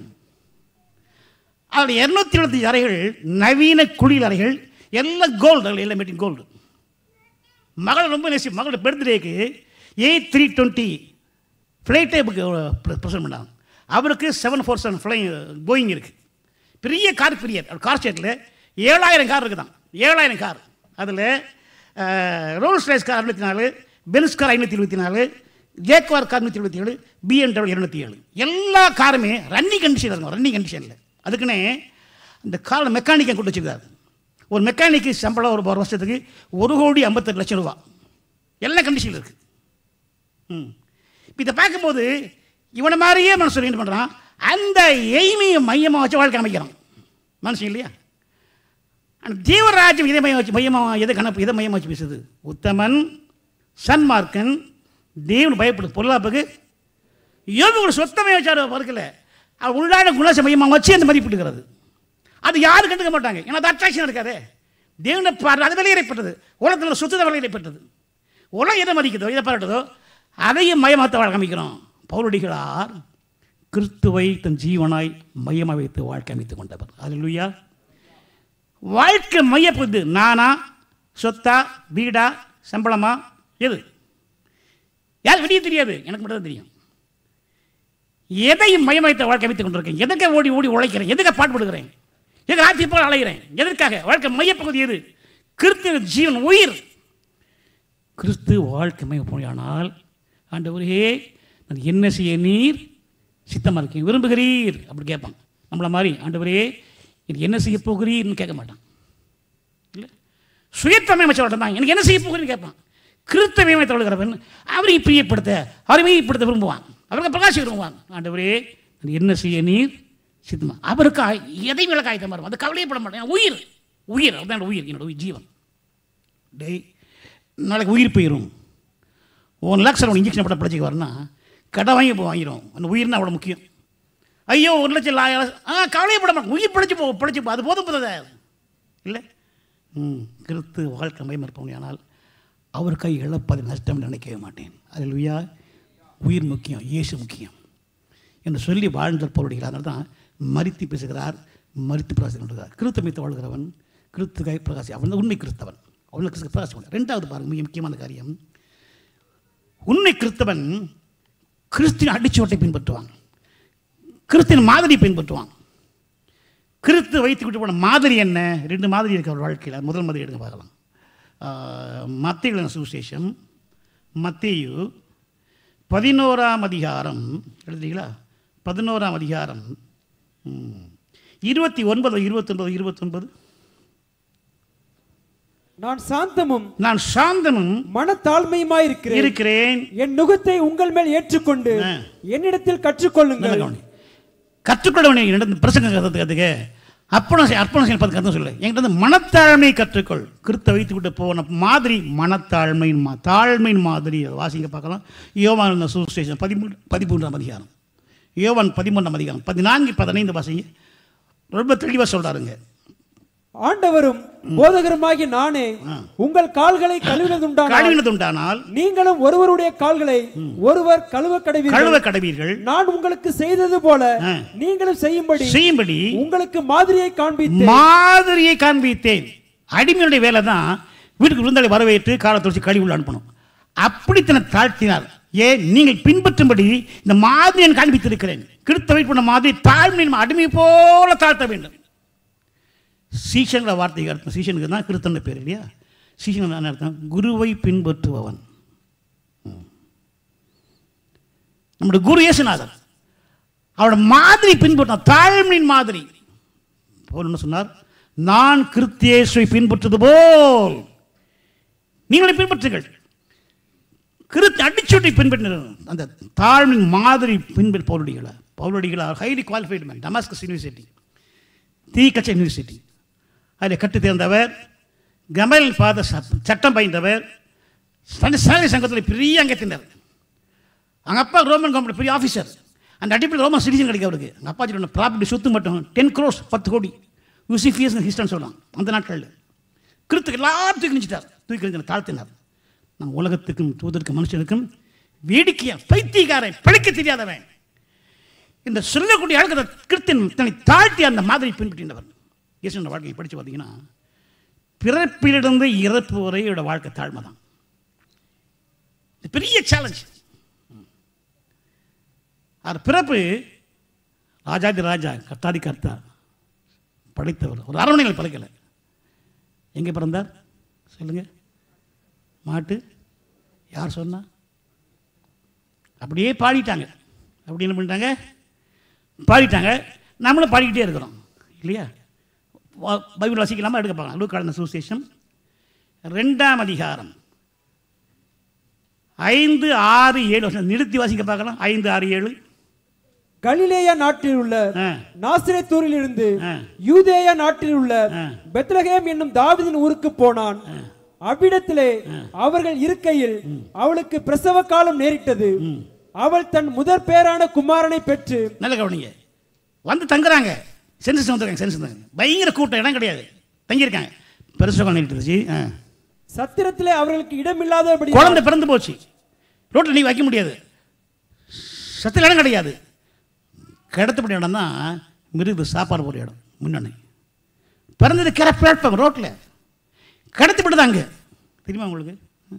அதில் இரநூத்தி எழுபத்தஞ்சு அறைகள் நவீன குளியல் அறைகள் எல்லாம் கோல்டு அதில் எல்லாம் மேட்டிங் கோல்டு மகள் ரொம்ப நேசி மகளோட பர்த்டேக்கு ஏ த்ரீ டுவெண்ட்டி ஃப்ளைட்டே ப்ரெசென்ட் பண்ணாங்க அவருக்கு seven four seven fly going இருக்குது பெரிய கார் பிரியர் கார் ஸ்டேட்டில் ஏழாயிரம் கார் இருக்குதான் ஏழாயிரம் கார் அதில் ரோல்ஸ் ரைஸ் கார் அறுபத்தி நாலு பென்ஸ் கார் ஐநூற்றி இருபத்தி நாலு ஜேக்வார் கார் நூற்றி இருபத்தி ஏழு பிஎன்டபிள்யூ இருநூத்தி ஏழு எல்லா காருமே ரன்னிங் கண்டிஷனில் இருக்கும் ரன்னிங் கண்டிஷனில் அதுக்குன்னே இந்த காரை மெக்கானிக்கை கொண்டு வச்சுருக்காரு ஒரு மெக்கானிக்கு சம்பளம் ஒரு ஒரு வருஷத்துக்கு ஒரு கோடி ஐம்பத்தெட்டு லட்சம் ரூபா எல்லா கண்டிஷனில் இருக்குது ம் இப்போ இதை பார்க்கும்போது இவனை மாதிரியே மனுஷன் என்ன பண்ணுறான் அந்த எய்மையை மையமாக வச்சு வாழ்க்கை அமைக்கிறான் மனுஷன் இல்லையா அந்த ஜீவராஜ்யம் இதை மையம் வச்சு மையமாக எதை கணப்பு இதை மையமாக வச்சு பேசுது உத்தமன் சன்மார்க்கன் தேவன் பயப்படுது பொருளாப்புக்கு யோகோட சொத்தமே வச்சார் பறக்கல அவர் உள்ளாட குணாச மையமாக வச்சு அந்த மதிப்பிட்டுக்கிறது அது யாரும் கண்டுக்க மாட்டாங்க ஏன்னா அது அட்ராக்ஷன் இருக்காது தேவனை பாரு அது விலையிறப்பட்டது உலகத்தில் சொத்து தான் விலையிறப்பட்டது உலகம் எதை மதிக்குதோ எதை பாராட்டுதோ அதையும் மையமாத்த வாழ்க்கை அமைக்கிறோம் பௌரடிகளார் கிறிஸ்துவை தன் ஜீவனாய் மையமாக வைத்து வாழ்க்கை அமைத்துக் கொண்டவர் அல்லேலூயா வாழ்க்கை மையப்படுது நானா சொத்தா வீடா சம்பளமா எது யார் வெளியே தெரியாது எனக்கு மட்டும் தான் தெரியும் எதையும் மையமைத்த வாழ்க்கை அமைத்துக் கொண்டிருக்கேன் எதுக்க ஓடி ஓடி உழைக்கிறேன் எதுக்க பாடுபடுகிறேன் எதுக்கு ஆட்சி போல் அலைகிறேன் எதற்காக வாழ்க்கை மையப்பகுதி எது கிறிஸ்து ஜீவன் உயிர் கிறிஸ்து வாழ்க்கை மையப்போனால் ஆண்டவரே நான் என்ன செய்ய நீர் சித்தமாக இருக்கேன் விரும்புகிறீர் அப்படி கேட்பான் நம்மளை மாதிரி ஆண்டவரே எனக்கு என்ன செய்ய போகிறீர்னு கேட்க மாட்டான் இல்லை சுயத்தமை அமைச்சவர்கிட்ட தான் எனக்கு என்ன செய்ய போகிறீன்னு கேட்பான் கிறிஸ்தவமை தொழுகிறவன் அவரை பிரியப்படுத்த அவரை மையப்படுத்த விரும்புவான் அவருக்கு பிரகாசி விரும்புவான் ஆண்டவரே நான் என்ன செய்ய நீர் சித்தமா அவருக்கு ஆய்- எதை விளக்க ஆயத்தமாக இருக்கும் அது கவலையப்பட மாட்டேன் உயிர் உயிர் அதுதான் என்னோட உயிர் என்னோட உயிர் ஜீவன் டேய் நாளைக்கு உயிர் போயிடும் ஒன் லேக்ஸ் அவன் இன்ஜெக்ஷன் போட்ட பிழைச்சிக்கு வரனா கடை வாங்கி இப்போ வாங்கிடும் அந்த உயிர்னா அவ்வளோ முக்கியம் ஐயோ ஒரு லட்சம் லா- ஆ கவலையப்பட மாட்டேன் உயிர் பிழைச்சி போ பிழைச்சி போ அது போதும் போதா இல்லை ம் கிறிஸ்து வாழ்க்கை மைமற்பவனே ஆனால் அவர் கை இழப்பதை நஷ்டம் நினைக்கவே மாட்டேன் அதில் உயா உயிர் முக்கியம் இயேசு முக்கியம் என்று சொல்லி வாழ்ந்த பொருளுகிறார் அதனால தான் மறித்து பேசுகிறார் மறித்து பிரகாசி கொண்டிருக்கிறார் கிறிஸ்தமித்து வாழ்கிறவன் கிறிஸ்து கை பிரகாசி அவன் தான் உண்மை கிறிஸ்தவன் அவனுக்கு பிரகாசி கொண்டு ரெண்டாவது பாருங்க மிக முக்கியமான காரியம் உண்மை கிறிஸ்தவன் கிறிஸ்தின் அடிச்சுவட்டை பின்பற்றுவான் கிறிஸ்தின் மாதிரி பின்பற்றுவான் கிறிஸ்து வைத்து விட்டு போன மாதிரி என்ன ரெண்டு மாதிரி இருக்கு அவர் வாழ்க்கையில் முதல் மாதிரி எடுங்க பார்க்கலாம் மத்திய சுவிசேஷம் மத்தியு பதினோராம் அதிகாரம் எழுதுறீங்களா பதினோராம் அதிகாரம் ம். இருபத்தி ஒன்பது இருபத்தொன்பது இருபத்தொன்பது நான் சாந்தமும் நான் சாந்தமும் மனத்தாழ்மையுமாய் இருக்கிறேன் இருக்கிறேன் என் நுகத்தை உங்கள் மேல் ஏற்றுக்கொண்டு ஆ. என்னிடத்தில் கற்றுக்கொள்ளுங்கள் நல்ல கவனி கற்றுக்கொள்ள வேண்டிய இடத்துல பிரசங்க கற்றுக்கிறதுக்கு அர்ப்பணம் செய் அர்ப்பணம் செய்ய பார்த்து கருத்து சொல்லு என்கிட்ட வந்து மனத்தாழ்மை கற்றுக்கொள் கிறித்த வைத்து விட்டு போன மாதிரி மனத்தாழ்மையின் மா தாழ்மையின் மாதிரி அதை வாசிங்க பார்க்கலாம் யோவான் சுஸ்டேஷன் பதிமூணு பதிமூன்றாம் அதிகாரம் யோவான் பதிமூன்றாம் அதிகாரம் பதினான்கு பதினைந்து வாசிங்க ரொம்ப தெளிவாக சொல்கிறாருங்க ஆண்டவரும் போதகருமாகிய நானே உங்கள் கால்களை கழுவினதுண்டானால் கழுவினதுண்டானால் நீங்களும் ஒருவருடைய கால்களை ஒருவர் கழுவ கடவீர்கள் கழுவ கடவீர்கள் நான் உங்களுக்கு செய்தது போல ஆ. நீங்களும் செய்யும்படி செய்யும்படி உங்களுக்கு மாதிரியை காண்பித்து மாதிரியை காண்பித்தேன் அடிமையுடைய வேலை தான் வீட்டுக்கு விருந்தாளி வரவேற்று காலை தொழிச்சு கழிவுள்ள அனுப்பணும் அப்படி தன்னை தாழ்த்தினார் ஏன் நீங்கள் பின்பற்றும்படி இந்த மாதிரியை நான் காண்பித்திருக்கிறேன் கிறிஸ்த வெயிட் பண்ண மாதிரி தாழ்மையின் அடிமை போல தாழ்த்த வேண்டும் சீஷங்கிற வார்த்தைக்கு அர்த்தம் சீஷனுக்கு தான் கிறிஸ்தன் பேர் இல்லையா சீஷன் என்ன அர்த்தம் குருவை பின்பற்றுபவன் ம். நம்முடைய குரு இயேசுநாதர் அவரோட மாதிரி பின்பற்றின தாழ்மையின் மாதிரி பவுல் என்ன சொன்னார் நான் கிறிஸ்தியேசுவை பின்பற்றுவது போல் நீங்களை பின்பற்றுங்கள் கிறிஸ்து அடிச்சுட்டை பின்பற்றின அந்த தாழ்மை மாதிரி பின்பற்றி பவுலடிகளை பவுலடிகளை highly qualified man Damascus university தீக்கச்ச யூனிவர்சிட்டி அதில் கற்று தேர்ந்தவர் கமல் பாத ச- சட்டம் பயின்றவர் சாலை சங்கத்தில் பெரிய அங்கத்தினர் அவங்க அப்பா ரோமன் கம்பெனி பெரிய ஆஃபீஸர் அந்த அடிப்படையில் ரோமன் சிட்டிசன் கிடைக்கும் அவருக்கு எங்கள் அப்பா சொன்ன ப்ராப்பர்ட்டி சொத்து மட்டும் டென் க்ரோஸ் பத்து கோடி யூசிஃபியஸ் ஹிஸ்டன் சொல்லலாம் அந்த நாட்களில் கிறித்துக்கு எல்லாரும் தூக்கி நினைச்சிட்டார் தூக்கி நினைச்சு தாழ்த்தினார் நான் உலகத்துக்கும் தூதருக்கும் மனுஷனுக்கும் வேடிக்கையா பைத்தியக்காரன் பிழைக்க தெரியாதவன் இந்த சொல்லக்கூடிய ஆளுக்கு கிறிஸ்தன் தன்னை தாழ்த்தி அந்த மாதிரி பின்பற்றினவர் இயேசுவின் வாழ்க்கையை படித்து பார்த்தீங்கன்னா பிறப்பிலிருந்து இறப்பு வரை இவரோட வாழ்க்கை தாழ்மை தான் இது பெரிய சேலஞ்ச் அவர் பிறப்பு ராஜாதி ராஜா கர்த்தாதி கர்த்தா படைத்தவர் ஒரு அரண்மனையில் பிறக்கலை எங்கே பிறந்தார் சொல்லுங்க மாட்டு யார் சொன்னா அப்படியே பாடிட்டாங்க அப்படி என்ன பண்ணிட்டாங்க பாடிட்டாங்க நம்மளும் பாடிக்கிட்டே இருக்கிறோம் இல்லையா வா- பைபிள் வாசிக்கலாமா எடுக்க பார்க்கலாம் லூக்கான சுசேஷம் ரெண்டாம் அதிகாரம் ஐந்து ஆறு ஏழு வருஷம் நிறுத்தி வாசிக்க பார்க்கலாம் ஐந்து ஆறு ஏழு கலிலேயா நாட்டில் உள்ள ஆ நாசிரேத்தூரில் இருந்து ஆ. யூதேயா நாட்டில் உள்ள ஆ. பெத்லகேம் என்னும் தாவீதின் ஊருக்கு போனான் அவ்விடத்திலே அவர்கள் இருக்கையில் அவளுக்கு பிரசவ காலம் நேரிட்டது அவள் தன் முதற் பேரான குமாரனை பெற்று நல்ல கவனிங்க வந்து தங்குறாங்க சென்சஸ் வந்துருக்காங்க சென்சஸ் வந்துருக்காங்க பயங்கர கூட்டம் இடம் கிடையாது தங்கியிருக்காங்க பெருசாக நிறுத்துச்சு ஆ சத்திரத்திலே அவர்களுக்கு இடமில்லாதபடி குழந்தை பிறந்து போச்சு ரோட்டில் நீ வைக்க முடியாது சத்தில் இடம் கிடையாது கிடத்தப்பட்ட இடம் தான் மிருது சாப்பாடு போகிற இடம் முன்னணி பிறந்தது கிற பிளாட்ஃபார்ம் ரோட்டில் கடத்தப்பட்டது அங்கே தெரியுமா உங்களுக்கு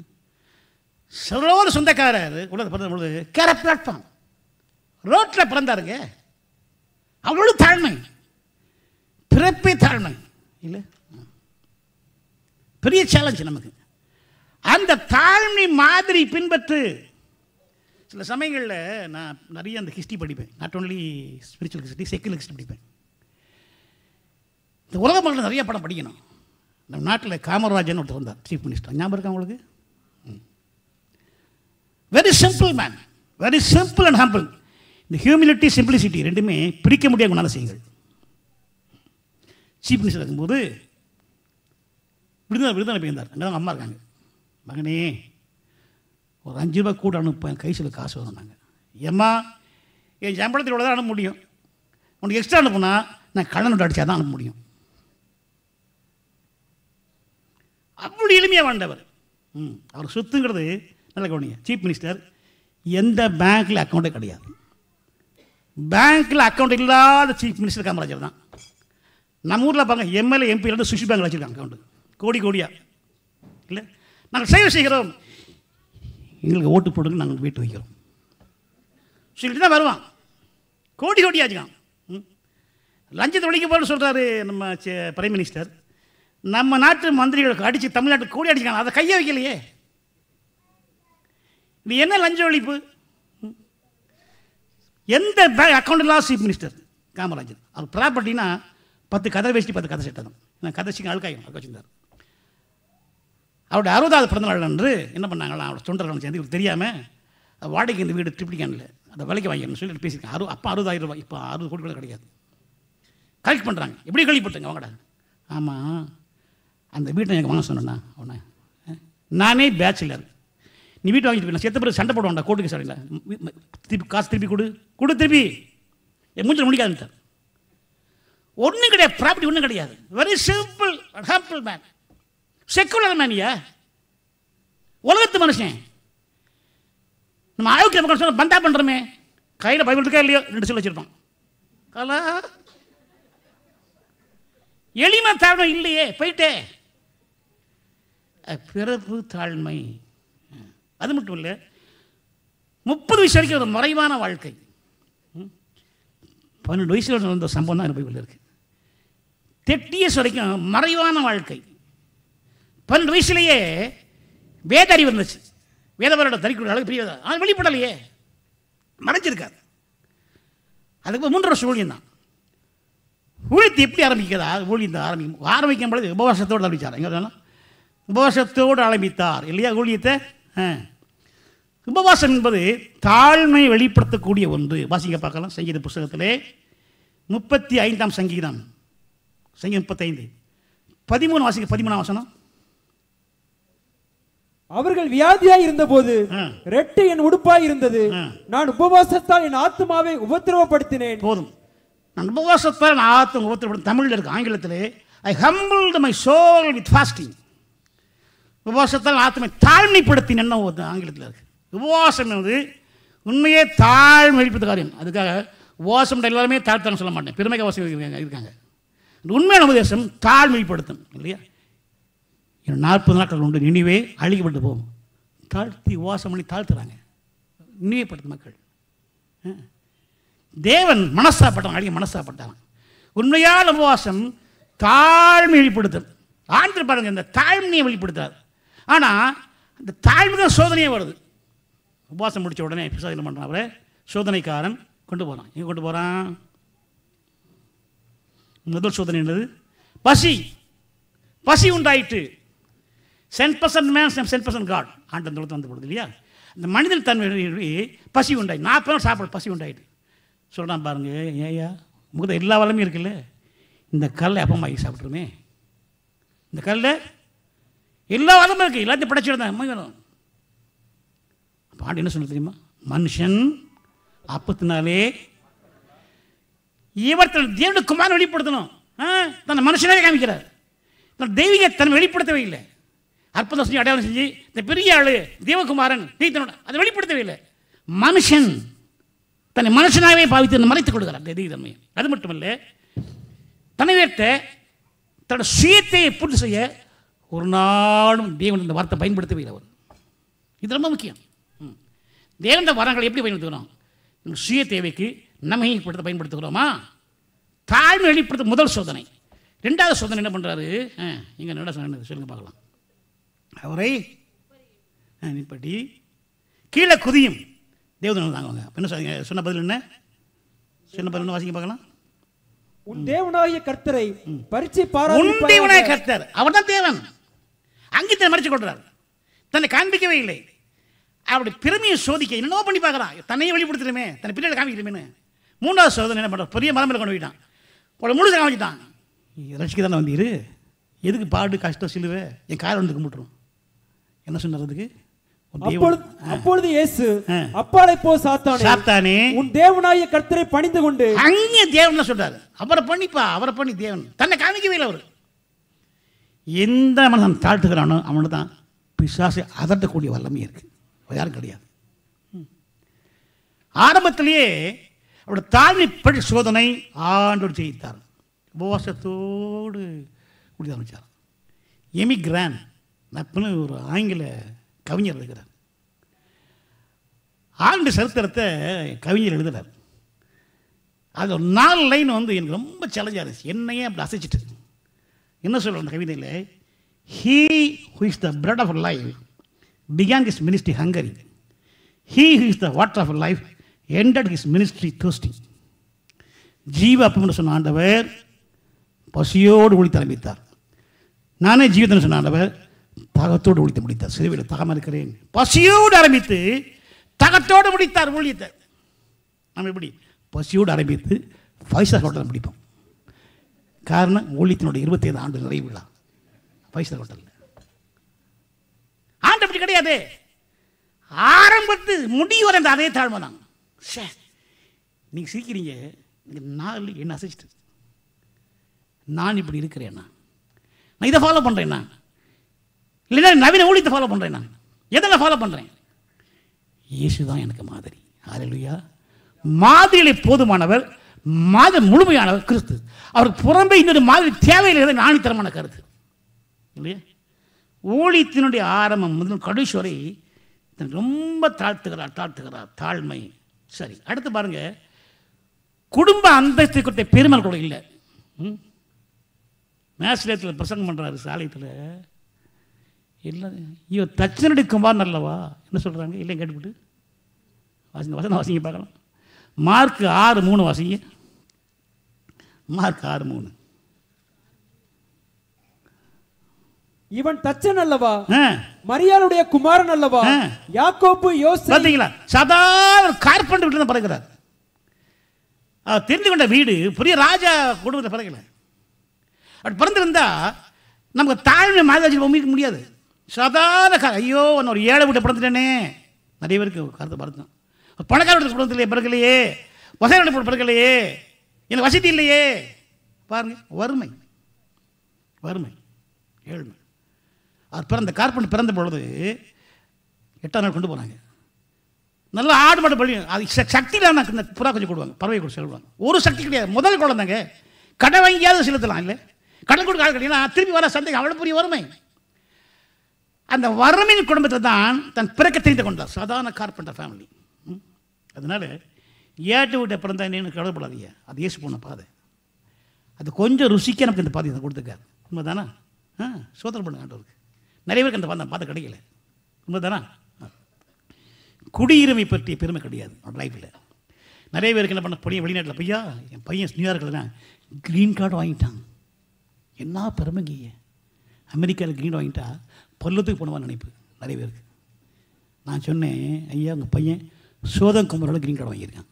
சரோல சொந்தக்காரர் உலக பிறந்த பொழுது கிற பிளாட்ஃபார்ம் ரோட்டில் பிறந்தாருங்க அவ்வளோ தாழ்மை பிறப்பே தாழ்மை இல்லை பெரிய சேலஞ்ச் நமக்கு அந்த தாழ்மை மாதிரி பின்பற்று சில சமயங்களில் நான் நிறைய அந்த ஹிஸ்ட்ரி படிப்பேன் not only spiritual history secular history படிப்பேன் இந்த உலக மக்கள் நிறைய படம் படிக்கணும் நம்ம நாட்டில் காமராஜன் ஒருத்தர் வந்தார் சீஃப் மினிஸ்டர் ஞாபகம் இருக்கா உங்களுக்கு very simple man very simple and humble இந்த ஹியூமிலிட்டி சிம்பிளிசிட்டி ரெண்டுமே பிரிக்க முடியாத குணால செய்யுங்கள் சீஃப் மினிஸ்டர் இருக்கும்போது விடுதலை விடுதலை போயிருந்தார் அங்கே தான் அம்மா இருக்காங்க மகனே ஒரு அஞ்சு ரூபாய் கூட அனுப்ப என் கைசில் காசு வந்தாங்க ஏம்மா என் சம்பளத்தில் தான் அனுப்ப முடியும் உனக்கு எக்ஸ்ட்ரா அனுப்புனா நான் கடன் நோட்டு அடித்தா தான் அனுப்ப முடியும் அப்படி எளிமையாக வாழ்ந்தவர் ம் அவர் சொத்துங்கிறது நல்ல கவனிங்க சீஃப் மினிஸ்டர் எந்த பேங்க்கில் அக்கௌண்ட்டே கிடையாது பேங்க்கில் அக்கௌண்ட் இல்லாத சீஃப் மினிஸ்டர் காமராஜர் தான் நம்ம ஊரில் பாருங்க எம்எல்ஏ எம்பி இருந்து சுஷி பேங்க் வச்சுருக்காங்க அக்கௌண்ட் கோடி கோடியா இல்லை நாங்கள் சேவை செய்கிறோம் எங்களுக்கு ஓட்டு போடுங்க நாங்கள் வீட்டு வைக்கிறோம் சொல்லிட்டு தான் வருவான் கோடி கோடி ஆச்சுக்கான் ம் லஞ்சத்தை ஒழிக்க போன்னு சொல்கிறாரு நம்ம பிரைம் மினிஸ்டர் நம்ம நாட்டு மந்திரிகளுக்கு அடித்து தமிழ்நாட்டுக்கு கூடி அடிச்சுக்காங்க அதை கையை வைக்கலையே இது என்ன லஞ்ச ஒழிப்பு ம். எந்த பேங்க் அக்கௌண்ட் இல்லாத சீஃப் மினிஸ்டர் காமராஜர் அவர் ப்ராப்பர்ட்டினா பத்து கதை வேஷ்டி பத்து கதை சட்டை தான் நான் கதை வச்சுக்க அழுக்காயும் அழுக்க வச்சிருந்தார் அவருடைய அறுபதாவது பிறந்த நாள் அன்று என்ன பண்ணாங்களாம் அவரோட தொண்டர்கள் சேர்ந்து இவருக்கு தெரியாமல் வாடகைக்கு இந்த வீடு ட்ரிப்ளிகானில் அதை விலைக்கு வாங்கிக்கணும்னு சொல்லிட்டு பேசியிருக்கேன் அறு அப்போ அறுபதாயிரம் ரூபாய் இப்போ அறுபது கோடி கூட கிடையாது கலெக்ட் பண்ணுறாங்க எப்படி கழிப்பட்டுங்க வாங்கடா ஆமாம் அந்த வீட்டை எனக்கு வாங்க சொன்னேண்ணா அவனை நானே பேச்சுலர் நீ வீட்டை வாங்கிட்டு போய் செத்த பிறகு சண்டை போடுவான்டா கோர்ட்டுக்கு சரியில்ல திருப்பி காசு திருப்பி கொடு கொடு திருப்பி என் மூஞ்சில் முடிக்காதுன்ட்டார் ஒன்றும் கிடையாது ப்ராப்பர்ட்டி ஒன்றும் கிடையாது very simple humble man secular மேனியா உலகத்து மனுஷன் நம்ம ஆரோக்கிய மக்கள் சொன்ன பந்தா பண்ணுறோமே கையில் பைபிள் இருக்கா இல்லையோ ரெண்டு சொல்லி வச்சுருப்போம் கலா எளிமை தாழ்மை இல்லையே போயிட்டே அஹ், பிறப்பு தாழ்மை அது மட்டும் இல்லை முப்பது வயசு வரைக்கும் ஒரு மறைவான வாழ்க்கை ம். பன்னெண்டு வயசில் நடந்த சம்பவம் தான் பைபிளில் இருக்குது தேர்ட்டி இயர்ஸ் வரைக்கும் மறைவான வாழ்க்கை பன்னெண்டு வயசுலேயே வேத அறிவு இருந்துச்சு வேதவரோட தறிக்குள்ள அளவுக்கு பெரிய வேதம். அது வெளிப்படலையே மறைஞ்சிருக்காது அதுக்கு மூன்று வருஷம் ஊழியம் தான் ஊழியத்தை எப்படி ஆரம்பிக்கிறதா ஊழியம் தான் ஆரம்பிக்கும் ஆரம்பிக்கும் பொழுது உபவாசத்தோடு ஆரம்பித்தார் எங்கே சொன்னால் உபவாசத்தோடு ஆரம்பித்தார் இல்லையா ஊழியத்தை ஆ. உபவாசம் என்பது தாழ்மை வெளிப்படுத்தக்கூடிய ஒன்று வாசிங்க பார்க்கலாம் சங்கீத புஸ்தகத்திலே முப்பத்தி ஐந்தாம் சங்கீதம் சங்கீதம் முப்பத்தைந்து பதிமூணு வாசிக்க பதிமூணாம் வசனம் அவர்கள் வியாதியாய் இருந்தபோது ஆ. ரெட்டு என் உடுப்பாய் இருந்தது ஆ. நான் உபவாசத்தால் என் ஆத்துமாவை உபத்திரவப்படுத்தினேன் போதும் நான் உபவாசத்தால் நான் ஆத்தம் உபத்திரப்படும் தமிழில் இருக்கு ஆங்கிலத்திலே I humbled my soul with fasting உபவாசத்தால் ஆத்மை தாழ்மைப்படுத்தின என்ன ஒரு ஆங்கிலத்தில் இருக்கு உபவாசம் என்பது உண்மையே தாழ்மை வெளிப்படுத்த காரியம் அதுக்காக உபவாசம் எல்லாருமே தாழ்த்தான்னு சொல்ல மாட்டேன் பெருமைக்கு அவசியம் இருக்காங்க இருக்காங்க இந்த உண்மையான உபதேசம் தாழ்மைப்படுத்தும் இல்லையா இன்னும் நாற்பது நாட்கள் உண்டு நினைவே அழிக்கப்பட்டு போகும் தாழ்த்தி உபவாசம் பண்ணி தாழ்த்துறாங்க நினைவுப்படுத்தும் மக்கள் ஆ. தேவன் மனசாப்பட்டான் அடிக்க மனசாப்பட்டான் உண்மையான உபவாசம் தாழ்மை வெளிப்படுத்தும் ஆண்டு பாருங்க இந்த தாழ்மையை வெளிப்படுத்தார் ஆனால் இந்த தாழ்மை தான் சோதனையே வருது உபவாசம் முடிச்ச உடனே பிசாசு என்ன பண்ணுறான் அவரை சோதனைக்காரன் கொண்டு போகிறான் எங்கே கொண்டு போகிறான் முதல் சோதனை என்னது பசி பசி உண்டாயிற்று cent percent man cent percent God and அந்த வந்து போடுது இல்லையா இந்த மனிதன் தன்மை பசி உண்டாய் நாற்பது நாள் சாப்பிட பசி உண்டாயிட்டு சொல்கிறான் பாருங்க ஏயா முகத்த எல்லா வளமும் இருக்குல்ல இந்த கல்லை அப்பமாக்கி சாப்பிட்ருமே இந்த கல்லை எல்லா வளமும் இருக்குது எல்லாத்தையும் படைச்சிருந்தேன் அம்மா வேணும் பாண்டு என்ன சொல்ல தெரியுமா மனுஷன் அப்பத்தினாலே இவர் தன் தேவனுக்கு குமாரன் வெளிப்படுத்தணும் ஆ, தன்னை மனுஷனாவே காமிக்கிறார் தன் தெய்வீக தன்னை வெளிப்படுத்தவே இல்லை அற்புதம் செஞ்சு அடையாளம் செஞ்சு இந்த பெரிய ஆளு தேவகுமாரன் தீத்தனோட அதை வெளிப்படுத்தவே இல்லை மனுஷன் தன்னை மனுஷனாகவே பாவித்து மறைத்துக் கொடுக்கிறார் அந்த தெய்வீக தன்மையை அது மட்டுமல்ல தன்னை உயர்த்த தன்னோட சுயத்தை பூர்த்தி செய்ய ஒரு நாளும் தேவன் இந்த வார்த்தை பயன்படுத்தவே இல்லை அவர் இது ரொம்ப முக்கியம் ம். தேவன் வரங்களை எப்படி பயன்படுத்துகிறோம் நம்ம சுய தேவைக்கு நம்மைப்படுத்த பயன்படுத்துகிறோமா தாழ்மை வெளிப்படுத்த முதல் சோதனை ரெண்டாவது சோதனை என்ன பண்ணுறாரு இங்கே என்ன சொன்னது சொல்லுங்க பார்க்கலாம் அவரை ஆ, நிப்பட்டி கீழே குதியும் தேவதன் தாங்க அப்ப என்ன சொன்னீங்க? சொன்ன பதில் என்ன சொன்ன பதில் என்ன வாசிக்க பார்க்கலாம் உன் தேவனாகிய கர்த்தரை பரீட்சை உன் தேவனாய பாராட்டி கர்த்தர் அவர்தான் தேவன் அங்கித்தை மறைச்சு கொள்றார் தன்னை காண்பிக்கவே இல்லை அப்படி பெருமையை சோதிக்க என்னென்னோ பண்ணி பார்க்குறான் தன்னையே வெளிப்படுத்தணுமே தன்னை பின்னாடி காமிக்கணுமே மூணாவது சோதனை என்ன பண்ணுற பெரிய மரமில் கொண்டு போயிட்டான் உங்களை முழுச காமிச்சிட்டான் ரசிக்க தானே வந்தீரு எதுக்கு பாடு கஷ்டம் சிலுவை என் காரை வந்து கும்பிட்டுரும் என்ன சொன்னார் அதுக்கு உன் தேவன் அப்பொழுது அப்பொழுது இயேசு ஆ. அப்பாலை போ சாத்தானே சாத்தானே உன் தேவனாகிய கர்த்தரை பணிந்து கொண்டு அங்கே தேவன் தான் சொல்றாரு அவரை பண்ணிப்பா அவரை பண்ணி தேவன் தன்னை காமிக்கவே இல்லை அவர் எந்த மனதன் தாழ்த்துக்கிறானோ அவனு தான் பிசாசை அதட்டக்கூடிய வல்லமை இருக்கு வேற யாரும் கிடையாது ம். ஆரம்பத்திலேயே அவரோட தாழ்மைப்படி சோதனை ஆண்டோடு செய்தார் உபவாசத்தோடு குடி ஆரம்பித்தார் எமி கிரான் நப்புன்னு ஒரு ஆங்கில கவிஞர் இருக்கிறார் ஆண்டு சரித்திரத்தை கவிஞர் எழுதுறார் அது ஒரு நாலு லைன் வந்து எனக்கு ரொம்ப சேலஞ்சாக இருந்துச்சு என்னையே அப்படி அசைச்சிட்டு என்ன சொல்ற அந்த கவிதையில் he who is the bread of life began his ministry hungry he who is the water of life ended his ministry thirsting ஜீவ அப்பம்னு சொன்ன ஆண்டவர் பசியோடு ஒழித்து ஆரம்பித்தார் நானே ஜீவிதம் சொன்ன ஆண்டவர் தாகத்தோடு ஒழித்து முடித்தார் சிறுவையில் தாகமாக இருக்கிறேன் பசியோடு ஆரம்பித்து தாகத்தோடு முடித்தார் ஊழியத்தை நம்ம எப்படி பசியோடு ஆரம்பித்து ஃபைவ் ஸ்டார் ஹோட்டலில் முடிப்போம் காரணம் ஊழியத்தினுடைய இருபத்தைந்து ஆண்டு நிறைவு விழா ஃபைவ் ஸ்டார் ஹோட்டலில் ஆண்டு அப்படி கிடையாது ஆரம்பத்து முடிவு அந்த அதே தாழ்மை தான் சே நீங்கள் சிரிக்கிறீங்க இந்த நாள் என்ன அசைச்சிட்டு நான் இப்படி இருக்கிறேன்னா நான் இதை ஃபாலோ பண்ணுறேன்னா இல்லைன்னா நவீன ஊழியத்தை ஃபாலோ பண்ணுறேன் நான் எதை நான் ஃபாலோ பண்ணுறேன் இயேசு தான் எனக்கு மாதிரி ஹalleluya மாதிரியிலே போதுமானவர் மாதிரி முழுமையானவர் கிறிஸ்து அவருக்கு புறம்பே இன்னொரு மாதிரி தேவையில்லை நாணித்தரமான கருத்து இல்லையா ஊழியத்தினுடைய ஆரம்பம் முதல் கடைசி வரை தன்னை ரொம்ப தாழ்த்துகிறார் தாழ்த்துகிறார் தாழ்மை சரி அடுத்து பாருங்க குடும்ப அந்தஸ்தை கொடுத்த பெருமை கூட இல்லை ம்? மேசிலேத்தில் பிரசங்கம் பண்ணுறாரு சாலையத்தில் இல்லை ஐயோ தச்சனடி குமார் நல்லவா என்ன சொல்கிறாங்க இல்லை கேட்டுவிட்டு வாசிங்க வசனம் வாசிங்க பார்க்கலாம் மார்க் ஆறு மூணு வாசிங்க மார்க் ஆறு மூணு இவன் தச்சன் அல்லவா ஆ மரியாளுடைய குமாரன் அல்லவா ஆ. யாக்கோப்பு யோசே பார்த்தீங்களா சாதாரண கார்பெண்டர் வீட்டில் தான் பிறகுறார் அவர் தெரிந்து கொண்ட வீடு பெரிய ராஜா குடும்பத்தை பிறக்கல அப்படி பிறந்திருந்தா நமக்கு தாழ்மை மாதிரி உமிக்க முடியாது சாதாரண கா ஐயோ நான் ஒரு ஏழை வீட்டை பிறந்துட்டேனே நிறைய பேருக்கு கருத்து வருத்தம் ஒரு பணக்கார வீட்டு குடும்பத்திலே பிறக்கலையே வசதி வீட்டு பிறக்கலையே எனக்கு வசதி இல்லையே பாருங்க வறுமை வறுமை ஏழ்மை அவர் பிறந்த கார்பெண்டர் பிறந்த பொழுது எட்டாம் நாள் கொண்டு போனாங்க நல்லா ஆடு மாடு பள்ளி அது ச- சக்தி இல்லாமல் இந்த புறா கொஞ்சம் கொடுவாங்க பறவை கூட செல்வாங்க ஒரு சக்தி கிடையாது முதல் குழந்தைங்க கடை வாங்கியாவது செலுத்தலாம் இல்லை கடன் கொடுக்க ஆள் கிடையாது திரும்பி வர சந்தைக்கு அவ்வளோ பெரிய வறுமை அந்த வறுமையின் குடும்பத்தில் தான் தன் பிறக்க தெரிந்து கொண்டார் சாதாரண கார்பெண்டர் ஃபேமிலி ம். அதனால ஏட்டு வீட்டை பிறந்தா என்னன்னு கவலைப்படாதீங்க அது இயேசு போன பாதை அது கொஞ்சம் ருசிக்க நமக்கு இந்த பாதை கொடுத்துருக்காரு உண்மைதானா ஆ சோதனை பண்ணுங்க ஆண்டவருக்கு நிறைய பேருக்கு அந்த பாதை பாதை கிடைக்கல உண்மைதானா ஆ. குடியுரிமை பற்றிய பெருமை கிடையாது அவன் லைஃப்பில் நிறைய பேருக்கு என்ன பண்ண பையன் வெளிநாட்டில் பையா என் பையன் நியூயார்க்கில் தான் க்ரீன் கார்டு வாங்கிட்டான் என்ன பெருமைங்க அமெரிக்காவில் க்ரீன் வாங்கிட்டா பல்லத்துக்கு போனவான்னு நினைப்பு நிறைய பேருக்கு நான் சொன்னேன் ஐயா உங்கள் பையன் சோதம் குமரோட க்ரீன் கார்டு வாங்கியிருக்கான்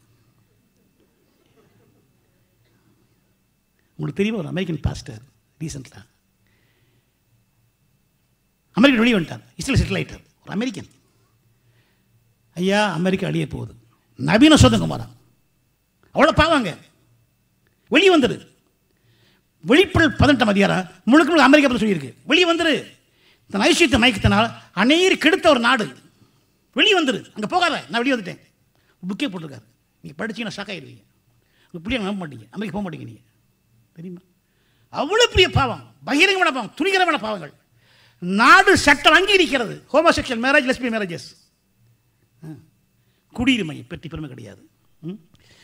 உங்களுக்கு தெரியுமா ஒரு அமெரிக்கன் பாஸ்டர் ரீசெண்டாக அமெரிக்கன் வெளியே வந்துட்டார் இஸ்ரேல் செட்டில் ஆகிட்டார் ஒரு அமெரிக்கன் ஐயா அமெரிக்கா அழிய போகுது நவீன சோதங்குமாரா அவ்வளோ பாவாங்க வெளியே வந்துரு வெளிப்படல் பதினெட்டாம் அதிகாரம் முழுக்க முழுக்க அமெரிக்கா பற்றி சொல்லியிருக்கு வெளியே வந்துரு தன் ஐசியத்தை மயக்கத்தினால் அநேர் கெடுத்த ஒரு நாடு வெளியே வந்துரு அங்கே போகாத நான் வெளியே வந்துட்டேன் புக்கே போட்டிருக்காரு நீங்கள் படிச்சீங்கன்னா ஷாக் ஆயிடுவீங்க உங்கள் பிள்ளைங்க நம்ப மாட்டீங்க அமெரிக்கா போக மாட்டீங்க நீங்கள் தெரியுமா அவ்வளோ பெரிய பாவம் பகிரங்கமான பாவம் துணிகரமான பாவங்கள் நாடு சட்டம் அங்கீகரிக்கிறது ஹோமோசெக்ஷுவல் மேரேஜ் லெஸ்பி மேரேஜஸ் குடியுரிமை பற்றி பெருமை கிடையாது ம்?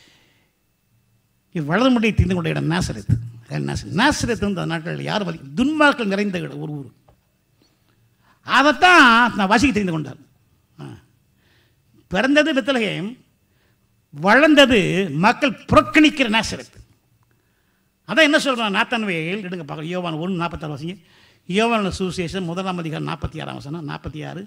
இது வலது முடியை தீர்ந்து கொண்ட இடம் நாசரத் நாசரத் நாசரத் வந்து அந்த நாட்களில் யார் வலி துன்மார்கள் நிறைந்த இடம் ஒரு ஊர் அதைத்தான் நான் வாசிக்க தெரிந்து கொண்டார் ஆ. பிறந்தது பெத்தலகேம் வளர்ந்தது மக்கள் புறக்கணிக்கிற நாசரத் அதான் என்ன சொல்கிறான் நாத்தன்வேல் எடுங்க பார்க்க யோவான் ஒன்று நாற்பத்தாறு வாசிங்க யோவான் சுவிசேஷம் முதலாம் அதிகாரம் நாற்பத்தி ஆறாம் வசனம் நாற்பத்தி ஆறு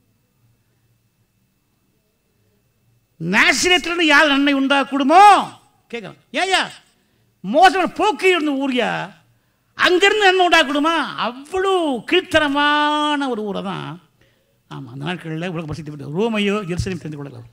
நாசிரியத்திலிருந்து யார் நன்மை உண்டாக்கூடுமோ கேட்குறேன் ஏயா மோசமான போக்கு இருந்த ஊரியா அங்கேருந்து நன்மை உண்டாக்கூடுமா அவ்வளோ கீழ்த்தரமான ஒரு ஊரை தான் ஆமாம் அந்த நாட்களில் உலக பிரசித்தி பெற்ற ரோமையோ ஜெருசலேம் தெரிந்து கொள்ளலாம்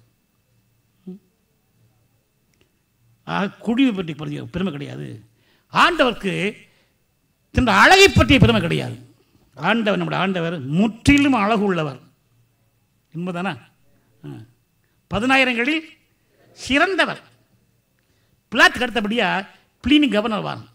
ஆக குடிமை பற்றி பற்றிய பெருமை கிடையாது ஆண்டவருக்கு தன் அழகை பற்றிய பெருமை கிடையாது ஆண்டவர் நம்முடைய ஆண்டவர் முற்றிலும் அழகு உள்ளவர் உண்மைதானா ஆ. பதினாயிரங்களில் சிறந்தவர் பிளாத்துக்கு அடுத்தபடியா பிளீனி கவர்னர் வாரம்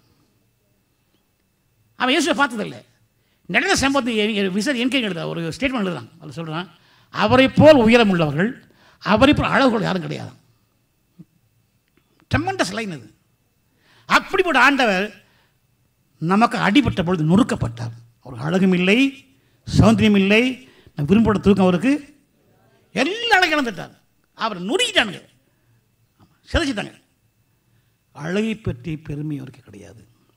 அவன் இயேசுவை பார்த்ததில்லை நடந்த சம்பவத்தை விசாரி என்கே எழுத ஒரு ஸ்டேட்மெண்ட் எழுதுறான் அதில் சொல்கிறான் அவரை போல் உயரம் உள்ளவர்கள் அவரை போல் அழகுகள் யாரும் கிடையாது ட்ரெமண்டஸ் லைன் அது அப்படிப்பட்ட ஆண்டவர் நமக்கு அடிபட்ட பொழுது நொறுக்கப்பட்டார் அவர் அழகும் இல்லை சௌந்தரியம் இல்லை நான் விரும்புகிற தூக்கம் அவருக்கு எல்லா அழகும் இழந்துட்டார் அவரை நொறுக்கிட்டானுங்க சிதைச்சிட்டாங்க அழகை பற்றி பெருமை அவருக்கு கிடையாது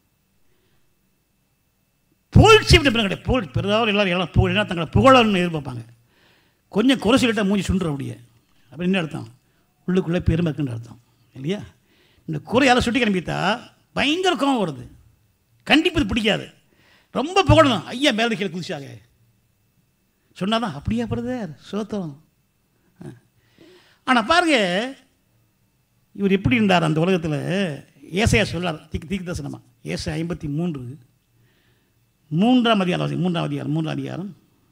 புகழ்ச்சி விட்ட பெருமை கிடையாது புகழ் பெரிதாவது எல்லாரும் எல்லாம் புகழ்னா தங்களை புகழன்னு எதிர்பார்ப்பாங்க கொஞ்சம் குறை சொல்லிட்டா மூஞ்சி சுண்டுற அப்படியே அப்படி என்ன அர்த்தம் உள்ளுக்குள்ளே பெருமை இருக்குன்னு அர்த்தம் இல்லையா இந்த குறை யாரை சுட்டி கிளம்பித்தா பயங்கர கோவம் வருது கண்டிப்பாக இது பிடிக்காது ரொம்ப புகழணும் ஐயா மேலே கீழே குதிச்சாங்க சொன்னாதான் அப்படியா பிரதர் சோத்திரம் ஆனால் பாருங்க இவர் எப்படி இருந்தார் அந்த உலகத்தில் ஏசையா சொல்றார் திக் திக் தசனமா ஏசை ஐம்பத்தி மூன்று மூன்றாம் அதிகாரம் வாசி, மூன்றாம் அதிகாரம் மூன்றாம் அதிகாரம்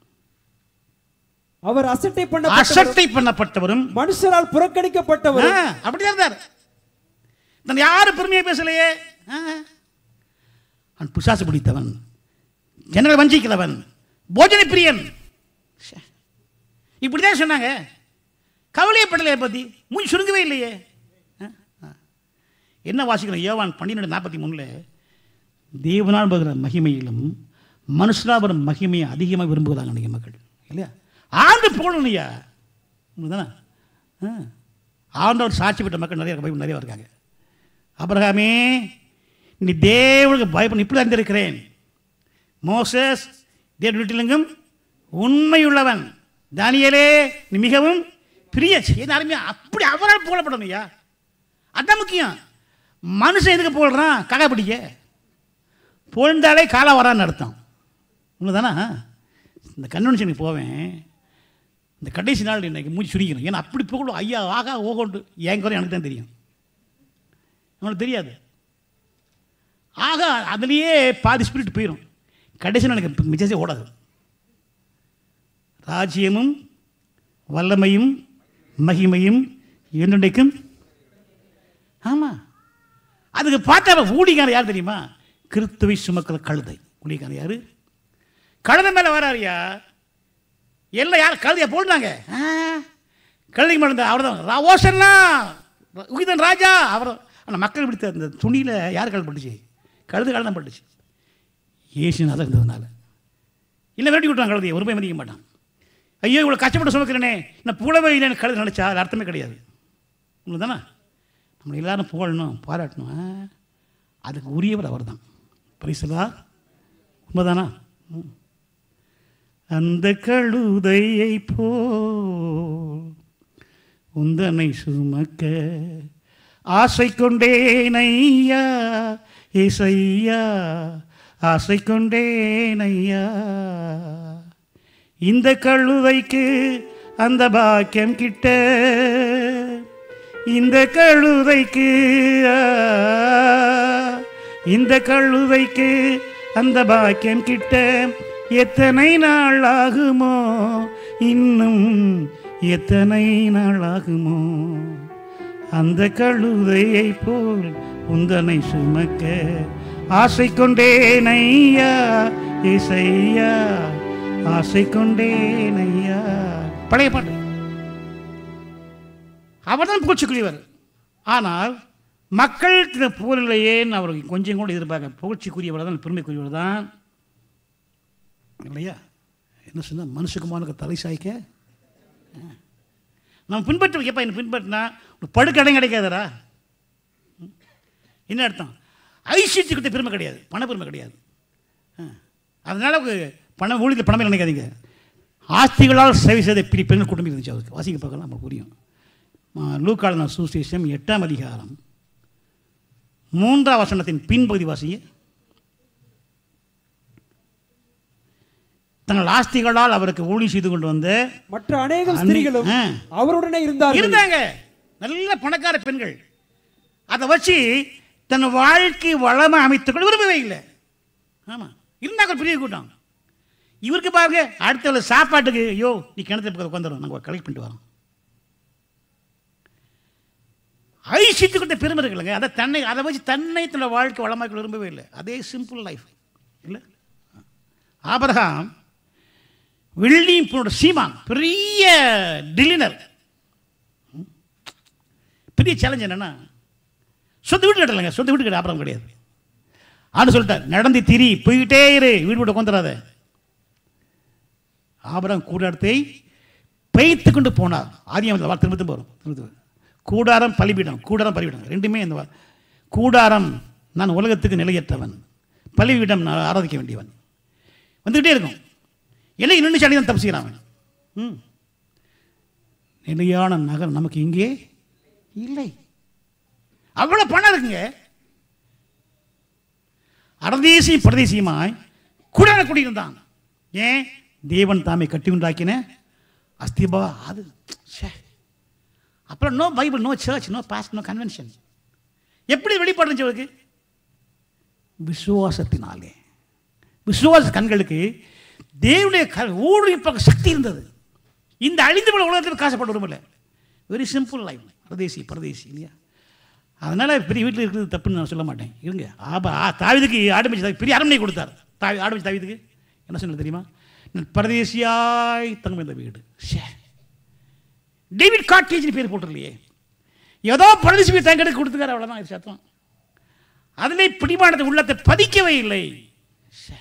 அவர் அசட்டை பண்ண அசட்டை பண்ணப்பட்டவரும் மனுஷரால் புறக்கணிக்கப்பட்டவர் ஆ, அப்படிதான் இருந்தார் நான் யாரும் பெருமையாக பேசலையே ஆ. அவன் பிசாசு பிடித்தவன் ஜனங்களை வஞ்சிக்கிறவன் போஜன பிரியன் ச்சே. இப்படிதான் சொன்னாங்க கவலையப்படலையே பற்றி மூஞ்சி சுருங்கவே இல்லையே ஆ, ஆ. என்ன வாசிக்கிறோம் யோவான் பன்னிரெண்டு நாற்பத்தி மூணில் தேவனால் வருகிற மகிமையிலும் மனுஷனா வரும் மகிமையை அதிகமாக விரும்புகிறாங்க அன்றைக்கி மக்கள் இல்லையா ஆண்டு போகணும் ஐயா உண்மைதானே ஆ ஆண்டவர் சாட்சி பெற்ற மக்கள் நிறைய பைபிள் நிறைய இருக்காங்க அபிரகாமே நீ தேவனுக்கு பயப்பட இப்படி அறிந்திருக்கிறேன் மோசஸ் தேவன் வீட்டிலெங்கும் உண்மையுள்ளவன் தானியலே நீ மிகவும் பிரிய என்ன அருமையா அப்படி அவரால் புகழப்படணும் ஐயா அதான் முக்கியம் மனுஷன் எதுக்கு புகழ்றான் காக்கா பிடிக்க புகழ்ந்தாலே காலா வரான்னு அர்த்தம் உண்மைதானா இந்த கன்வென்ஷனுக்கு போவேன் இந்த கடைசி நாள் இன்னைக்கு மூச்சு சுருக்கணும் ஏன்னா அப்படி புகழும் ஐயா ஆகா ஓகோண்டு என் குறை எனக்கு தான் தெரியும் அவனுக்கு தெரியாது ஆகா அதுலேயே பாதி ஸ்பிரிட் போயிடும் கடைசி நாள் எனக்கு மிச்சே ஓடாது ராஜ்யமும் வல்லமையும் மகிமையும் என்னுடைக்கும் ஆமாம் அதுக்கு பார்த்தா ஊழிக்காரன் யார் தெரியுமா கிறிஸ்துவை சுமக்கிற கழுதை ஊழிக்காரன் யார் கழுதை மேலே வராருயா எல்லாம் யார் கழுதையை போடுறாங்க கழுதைக்கு மேலே அவர் தான் ராவோசன்லாம் உகிதன் ராஜா அவர் ஆனால் மக்கள் பிடித்த அந்த துணியில் யார் கழுது பட்டுச்சு கழுது கழுதை தான் பட்டுச்சு ஏசுநாதன் இருந்ததுனால இல்லை வேட்டி விட்டுறான் கழுதையை ஒரு போய் மதிக்க மாட்டான் ஐயோ இவ்வளோ கஷ்டப்பட்டு சுமக்கிறேனே நான் புலவை இல்லைன்னு கழுது நினச்சா அது அர்த்தமே கிடையாது உண்மை தானே நம்மளை எல்லாரும் புகழணும் பாராட்டணும் ஆ? அதுக்கு உரியவர் அவர் தான் பரிசுலா உண்மைதானா ம். அந்த கழுதையை போ உந்தனை சுமக்க ஆசை கொண்டேன் ஐயா இசையா ஆசை கொண்டேன் ஐயா இந்த கழுதைக்கு அந்த பாக்கியம் கிட்ட இந்த கழுதைக்கு ஆ, இந்த கழுதைக்கு அந்த பாக்கியம் கிட்ட எத்தனை நாள் ஆகுமோ இன்னும் எத்தனை நாள் ஆகுமோ அந்த கழுதையை போல் உந்தனை சுமக்க ஆசை கொண்டேன் ஐயா இசையா ஆசை கொண்டேன் ஐயா பழைய பாட்டு அவர்தான் புகழ்ச்சிக்குரியவர் ஆனால் மக்கள் தின புகழில்லையேன்னு அவருக்கு கொஞ்சம் கூட எதிர்பார்க்க புகழ்ச்சிக்குரியவர் தான் பெருமைக்குரியவர் தான் இல்லையா என்ன சொன்னால் மனுஷகுமானுக்கு தலை சாய்க்க நம்ம பின்பற்ற எப்போ என்ன பின்பற்றினா உனக்கு படுக்க இடம் கிடைக்காதரா ம். என்ன அர்த்தம் ஐஸ்வர்யத்துக்கிட்ட பெருமை கிடையாது பண பெருமை கிடையாது ஆ. அதனால அவங்க பணம் ஊழியத்தில் பணமே நினைக்காதீங்க ஆஸ்திகளால் சேவை செய்த பிரி பெண்கள் குடும்பம் இருந்துச்சு அவருக்கு வாசிக்க பார்க்கலாம் நமக்கு புரியும் லூக்காளன சுசேஷம் எட்டாம் அதிகாரம் மூன்றாம் வசனத்தின் பின்பகுதி வாசிங்க தங்கள் ஆஸ்திகளால் அவருக்கு ஊழி செய்து கொண்டு வந்த மற்ற அநேகம் அநே- ஸ்திரீகளும் ஆ. அவருடனே இருந்தார்கள் இருந்தாங்க நல்ல பணக்கார பெண்கள் அதை வச்சு தன் வாழ்க்கை வளமை அமைத்துக்கொள்ள விரும்பவே இல்லை ஆமாம் இருந்தாங்க ஒரு பெரிய கூட்டம் இவருக்கு பாருங்க அடுத்த வேளை சாப்பாட்டுக்கு ஐயோ நீ கிணத்து பக்கத்தில் உட்காந்துரும் நாங்கள் கலெக்ட் பண்ணிட்டு வரோம் ஐசியத்துக்கிட்ட பெருமை இருக்குல்லங்க அதை தன்னை அதை வச்சு தன்னை தன்னோட வாழ்க்கை வளமாக்க விரும்பவே இல்லை அதே சிம்பிள் லைஃப் இல்லை ஆபரகாம் வெள்ளியும் பொண்ணோட சீமான் பெரிய டில்லினர் பெரிய சேலஞ்ச் என்னன்னா சொந்த வீட்டு கட்டலைங்க சொந்த வீட்டு கட்ட ஆபரம் கிடையாது ஆண்டு சொல்லிட்டார் நடந்து திரி போய்கிட்டே இரு வீடு விட்டு உட்காந்துடாத ஆபரம் கூடாரத்தை பெய்த்து கொண்டு போனார் ஆதியம் திரும்ப திரும்ப வரும் திரும்ப திரும்ப. கூடாரம் பலிபீடம் கூடாரம் பலிபீடம் ரெண்டுமே இந்த வா- கூடாரம் நான் உலகத்துக்கு நிலையற்றவன் பலிபீடம் நான் ஆராதிக்க வேண்டியவன் வந்துக்கிட்டே இருக்கும் எல்லாம் இன்னொன்று சளி தான் தப்பு செய்கிறான் அவன் ம் நிலையான நகர் நமக்கு இங்கே இல்லை அவ்வளோ பணம் இருக்குங்க அடதேசியும் பிரதேசியுமாய் குடன குடியிருந்தான் ஏன் தேவன் தாமே கட்டி உண்டாக்கின அஸ்திபா அது ச்சே. அப்புறம் no Bible no church no fast no convention எப்படி வெளிப்படுச்சு அவருக்கு விசுவாசத்தினாலே விசுவாச கண்களுக்கு தேவனுடைய க ஊடுருவி பார்க்க சக்தி இருந்தது இந்த அழிந்து போன உலகத்தில் காசப்பட விரும்பல வெரி சிம்பிள் லைஃப் பிரதேசி பிரதேசி இல்லையா அதனால் பெரிய வீட்டில் இருக்கிறது தப்புன்னு நான் சொல்ல மாட்டேன் இருங்க ஆபா ஆ தாவிதுக்கு ஆடுமிச்சு பெரிய அரண்மனை கொடுத்தார் தாவி ஆடுமிச்சு தாவிதுக்கு என்ன சொன்னது தெரியுமா நான் பரதேசியாய் தங்கும் இந்த வீடு ஷே டேவிட் காட்டேஜ்னு பேர் போட்டுருலையே ஏதோ பரதேசி போய் தங்கெடுக்க கொடுத்துக்காரு அவ்வளோதான் இது சத்தம் அதிலே பிடிமானது உள்ளத்தை பதிக்கவே இல்லை ஷே.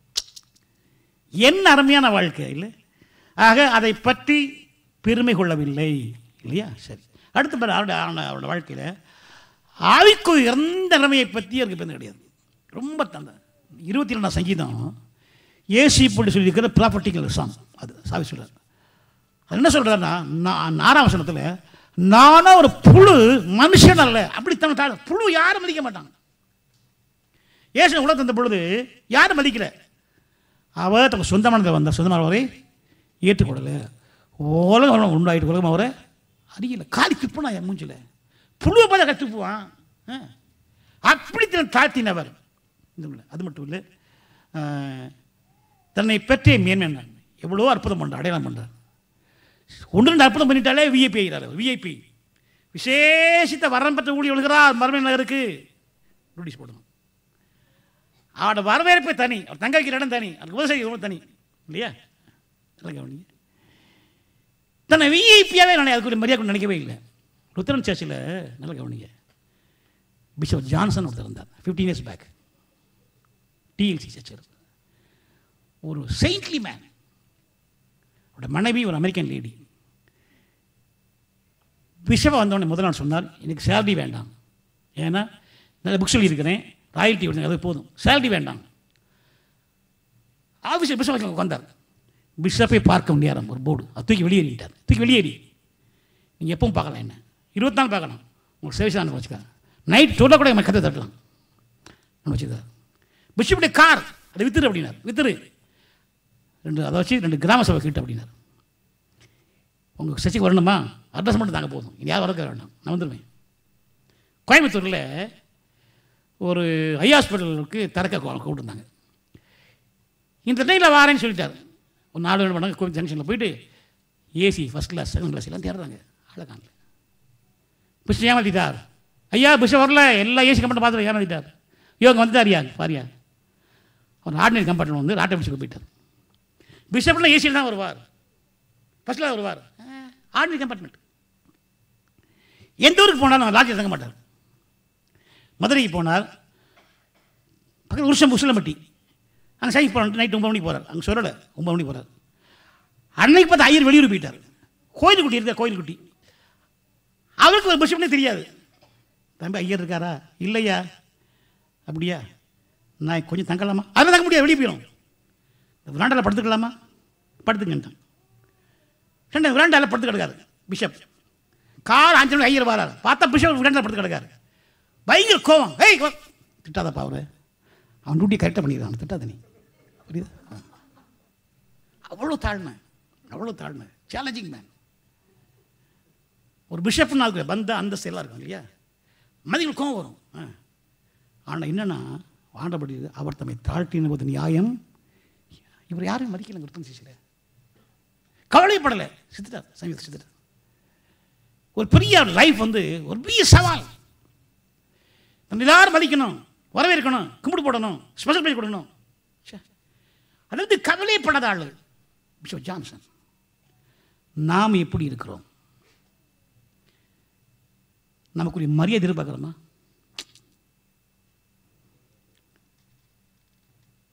என்ன அருமையான வாழ்க்கை இல்லை ஆக அதை பற்றி பெருமை கொள்ளவில்லை இல்லையா சரி அடுத்த பிறகு அவருடைய அவன- அவரோட வாழ்க்கையில் ஆவிக்கு இறந்த நிலைமையை பற்றி அவருக்கு பெருமை கிடையாது ரொம்ப தந்த இருபத்தி ரெண்டாம் சங்கீதம் ஏசி போட்டு சொல்லியிருக்கிற ப்ராப்பர்ட்டிக்கல் சாங் அது சாவி சொல்றார் அது என்ன சொல்கிறாருன்னா நான் ஆறாம் வசனத்தில் நானும் ஒரு புழு மனுஷன் அல்ல அப்படித்தான் தாழ் புழு யாரும் மதிக்க மாட்டாங்க ஏசு உலகத்து வந்த பொழுது யாரும் மதிக்கல அவர் தங்க சொந்தமானதை வந்த சொந்தமானவரை ஏற்றுக்கொள்ளலை உலகம் அவனை உண்டாயிட்டு உலகம் அவரை அறியல காலி துப்புனா என் மூஞ்சில புழுவை பார்த்து கற்றுப்புவான் அப்படி தன் தாழ்த்தினவர் இந்த உள்ள. அது மட்டும் இல்லை ஆஹ், தன்னை பற்றிய மேன்மை எவ்வளோ அற்புதம் பண்ணுறார் அடையாளம் பண்ணுறார் ஒன்று ரெண்டு அற்புதம் பண்ணிட்டாலே விஐபி ஆகிறார் விஐபி விசேஷித்த வரம் பெற்ற ஊழி ஒழுகிறார் மறுமை நகருக்கு நோட்டீஸ் போடணும் அவரோட வரவேற்பே தனி அவர் தங்க வைக்கிற இடம் தனி அதுக்கு விவசாயி ரொம்ப தனி இல்லையா நல்லா கவனிங்க தன்னை விஐபியாகவே நான் அதுக்கு மரியாதை கொண்டு நினைக்கவே இல்லை லுத்தரன் சர்ச்சில் நல்லா கவனிங்க பிஷப் ஜான்சன் ஒருத்தர் இருந்தார் ஃபிஃப்டீன் இயர்ஸ் பேக் டிஎல்சி சர்ச்சில் ஒரு செயின்ட்லி மேன் அவரோட மனைவி ஒரு அமெரிக்கன் லேடி பிஷப்பை வந்தோடனே முதல் நாள் சொன்னார் எனக்கு சேலரி வேண்டாம் ஏன்னா நல்ல புக் சொல்லியிருக்கிறேன் ராயல்ட்டி விடுங்க அது போதும் சேலரி வேண்டாம் ஆஃபீஸில் பிஷப் உட்காந்தார் பிஷப்பை பார்க்க முடியாது ஒரு போர்டு அது தூக்கி வெளியேறிட்டார் தூக்கி வெளியேறி நீங்கள் எப்பவும் பார்க்கலாம் என்ன இருபத்தி நாள் பார்க்கலாம் உங்களுக்கு சேவை தான் வச்சுக்க நைட் சொல்ல கூட நம்ம கதை தட்டலாம் வச்சுக்கார் பிஷப்புடைய கார் அதை வித்துரு அப்படின்னார் வித்துரு ரெண்டு அதை வச்சு ரெண்டு கிராம சபை கிட்ட அப்படின்னார் உங்கள் சர்ச்சைக்கு வரணுமா அட்ரஸ் மட்டும் தாங்க போதும் இனி யாரும் வரக்க வேண்டாம் நான் வந்துடுவேன் கோயம்புத்தூரில் ஒரு ஐ ஹாஸ்பிட்டலுக்கு திறக்க கூப்பிட்டுருந்தாங்க இந்த டைமில் வாரேன்னு சொல்லிட்டார் ஒரு நாலு ரெண்டு மணி கோவில் ஜங்ஷனில் போயிட்டு AC first class second class எல்லாம் தேடுறாங்க ஆளை காணல பிஷ் ஏமாத்திட்டார் ஐயா பிஷ் வரல எல்லா ஏசி கம்பெனி பார்த்து ஏமாத்திட்டார் இவங்க வந்துட்டாரியா பாரியா அவர் ஆர்டினரி கம்பார்ட்மெண்ட் வந்து ராட்டை பிடிச்சி போயிட்டார் பிஷப்லாம் ஏசியில் தான் வருவார் ஃபஸ்ட் கிளாஸ் வருவார் ஆர்டினரி கம்பார்ட்மெண்ட் எந்த ஊருக்கு போனாலும் லாட்ஜில் தங்க மாட்டார் மதுரைக்கு போனார் பக்கத்தில் உருஷம் உசிலம்பட்டி அங்கே சைன் போன நைட்டு ஒம்பது மணிக்கு போகிறார் அங்கே சொல்லலை ஒம்பது மணிக்கு போகிறார் அன்னைக்கு பார்த்து ஐயர் வெளியூர் போயிட்டார் கோயில் குட்டி இருக்கா கோயில் குட்டி அவருக்கு ஒரு பிஷப்னே தெரியாது தம்பி ஐயர் இருக்காரா இல்லையா அப்படியா நான் கொஞ்சம் தங்கலாமா அதெல்லாம் தங்க முடியாது வெளியே போயிடும் விராண்டாவில் படுத்துக்கலாமா படுத்துக்கிட்டான் ரெண்டு விராண்டாவில் படுத்து கிடக்காரு பிஷப் கார் அஞ்சு மணி ஐயர் வராரு பார்த்தா பிஷப் விராண்டாவில் படுத்து கிடக்காரு பயங்கர கோவம் ஏய் வா. திட்டாதப்பா அவரு அவன் டியூட்டி கரெக்டாக பண்ணிடுறான் திட்டாத நீ புரியுதா அவ்வளோ தாழ்மை அவ்வளோ தாழ்மை சேலஞ்சிங் மேன் ஒரு பிஷப்னா இருக்கு பந்த அந்தஸ்து எல்லாம் இருக்கும் இல்லையா மதிகள் கோவம் வரும் ஆ. ஆனால் என்னன்னா ஆண்டபடி அவர் தம்மை தாழ்த்தின போது நியாயம் இவர் யாரையும் மதிக்கலைங்க ஒருத்தன் சிசில கவலைப்படலை சித்துட்டார் சமீபத்தில் சித்துட்டார் ஒரு பெரிய லைஃப் வந்து ஒரு பெரிய சவால் நம்ம எல்லாரும் மதிக்கணும் வரவேற்கணும் கும்பிடு போடணும் ஸ்பெஷல் ப்ரைஸ் கொடுக்கணும் ச்சே. அது வந்து கவலைப்படாத ஆள் பிஷப் ஜான்சன் நாம் எப்படி இருக்கிறோம் நமக்குரிய மரியாதை எதிர்பார்க்குறோமா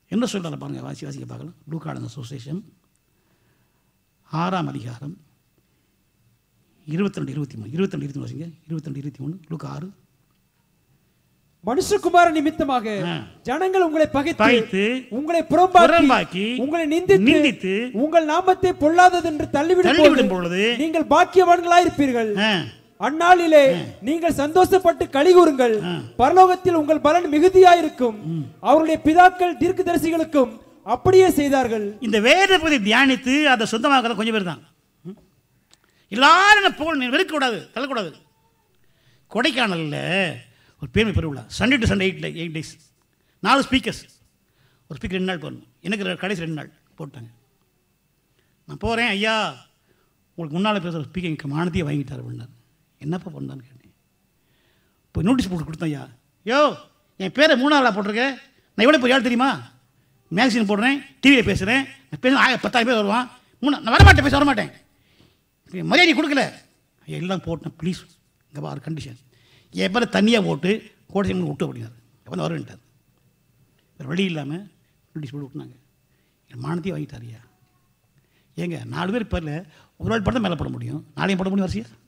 என்ன சொல்கிறாரு பாருங்க வாசி வாசிக்க பார்க்கலாம் லூக்கானந்த அசோசியேஷன் ஆறாம் அதிகாரம் இருபத்தி ரெண்டு இருபத்தி மூணு இருபத்தி ரெண்டு இருபத்தி மூணு வாசிங்க இருபத்தி ரெண்டு இருபத்தி மூணு லூக்கா ஆறு மனுஷகுமார நிமித்தமாக ஆ. ஜனங்கள் உங்களை பகைத்து பகைத்து உங்களை புறம்பாக்கி புறம்பாக்கி உங்களை நிந்தித்து நிந்தித்து உங்கள் நாமத்தை பொல்லாதது என்று தள்ளிவிடும் தள்ளிவிடும் போது பொழுது நீங்கள் பாக்கியவான்களாயிருப்பீர்கள் ஆ, அந்நாளிலே நீங்கள் சந்தோஷப்பட்டு கலிகூறுங்கள் பரலோகத்தில் உங்கள் பலன் மிகுதியாயிருக்கும் அவருடைய பிதாக்கள் தீர்க்கதரிசிகளுக்கும் அப்படியே செய்தார்கள் இந்த வேத பகுதியை தியானித்து அதை சொந்தமாக்குறது கொஞ்சம் பேர் தான் ம்? எல்லாரும் என்ன போல் வெறுக்கக்கூடாது தள்ளக்கூடாது கொடைக்கானலில் ஒரு பேர்மை பெருவிழா Sunday to Sunday eight eight days நாலு ஸ்பீக்கர்ஸ் ஒரு ஸ்பீக்கர் ரெண்டு நாள் போடணும் எனக்கு ரெ- கடைசி ரெண்டு நாள் போட்டாங்க நான் போகிறேன் ஐயா உங்களுக்கு முன்னால் பேசுகிற ஸ்பீக்கர் எங்கள் மானத்தையே வாங்கிட்டார் அப்படின்னார் என்னப்பா பண்ணான்னு கேட்டேன் இப்போ நோட்டீஸ் போட்டு கொடுத்தேன் ஐயா யோ என் பேரை மூணாவதாக போட்டிருக்கேன் நான் எவ்வளோ பெரிய ஆள் தெரியுமா மேக்சின் போடுறேன் டிவியில் பேசுகிறேன் நான் பேச ஆய பத்தாயிரம் பேர் வருவான் மூணு நான் வரமாட்டேன் பேச வரமாட்டேன் நீ மரியாதை கொடுக்கல ஐயா எல்லாம் போட்டேன் ப்ளீஸ் இங்கே பாரு கண்டிஷன் என் பேரை தண்ணியாக போட்டு கோடை விட்டு அப்படின்னாரு எப்போ வரவேன்ட்டார் வேறு வழி இல்லாமல் நோட்டீஸ் போட்டு விட்டுனாங்க என் மானத்தையும் வாங்கிட்டார் ஐயா ஏங்க நாலு பேர் பேரில் ஒரு ஆள் படம் மேலே போட முடியும் நாளையும் போட முடியும் வரிசையா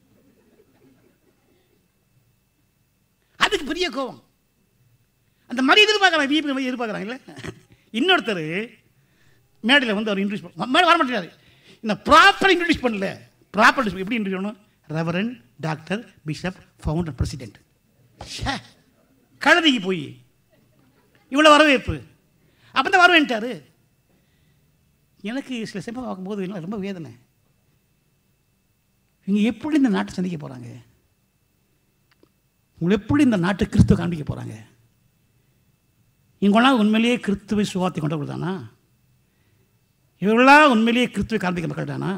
அதுக்கு பெரிய கோபம் அந்த மாதிரி எதிர்பார்க்குறாங்க விபி மாதிரி எதிர்பார்க்குறாங்கல்ல இன்னொருத்தர் மேடையில் வந்து அவர் இன்ட்ரடியூஸ் பண்ண மேடம் வர மாட்டேங்கிறாரு இந்த ப்ராப்பர் இன்ட்ரடியூஸ் பண்ணல ப்ராப்பர் எப்படி இன்ட்ரடியூஸ் பண்ணணும் reverend doctor bishop founder president கழுதிக்கு போய் இவ்வளோ வரவேற்பு அப்போ தான் வரவேன்ட்டாரு எனக்கு சில சமயம் பார்க்கும்போது எல்லாம் ரொம்ப வேதனை இவங்க எப்படி இந்த நாட்டை சந்திக்க போகிறாங்க உங்களை எப்படி இந்த நாட்டை கிறிஸ்துவ காண்பிக்க போகிறாங்க இவங்களாம் உண்மையிலேயே கிறிஸ்துவை சுவாத்தி கொண்டவர்கள் தானா இவர்களாம் உண்மையிலேயே கிறிஸ்துவை காண்பிக்க மக்கள் தானா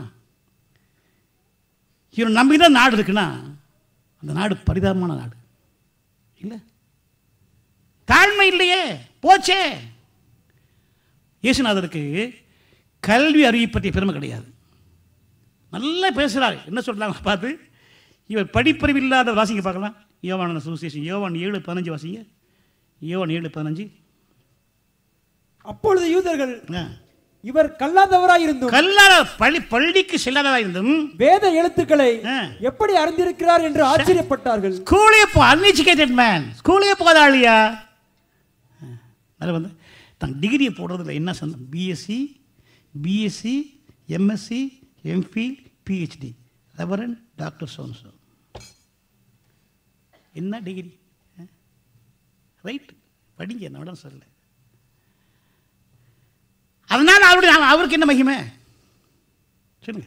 இவர் நம்பி தான் நாடு இருக்குன்னா அந்த நாடு பரிதாபமான நாடு இல்லை தாழ்மை இல்லையே போச்சே இயேசுநாதருக்கு கல்வி அறிவை பற்றிய பெருமை கிடையாது நல்லா பேசுகிறார் என்ன சொல்கிறாங்க பார்த்து இவர் படிப்பறிவு இல்லாத வாசிங்க பார்க்கலாம் யோவான அசோசியேஷன் யோவான் ஏழு பதினஞ்சு வாசிங்க யோவான் ஏழு பதினஞ்சு அப்பொழுது யூதர்கள் ஆ. இவர் கல்லாதவராயிருந்தும் கல்லாத பள்ளி பள்ளிக்கு செல்லாததா இருந்தும் வேத எழுத்துக்களை ஆ. எப்படி அறிந்திருக்கிறார் என்று ஆச்சரியப்பட்டார்கள் ஸ்கூலே போ அன்எஜுகேட்டட் மேன் ஸ்கூலே போகாத ஆளியா அதில் வந்து தான் டிகிரியை போடுறதுல என்ன சந்தம் BSc BSc MSc MPhil PhD reverend doctor சோன்சோ என்ன டிகிரி ரைட் படிங்க என்ன உடனே சொல்லல அதனால் அவருடைய அவருக்கு என்ன மகிமை சொல்லுங்க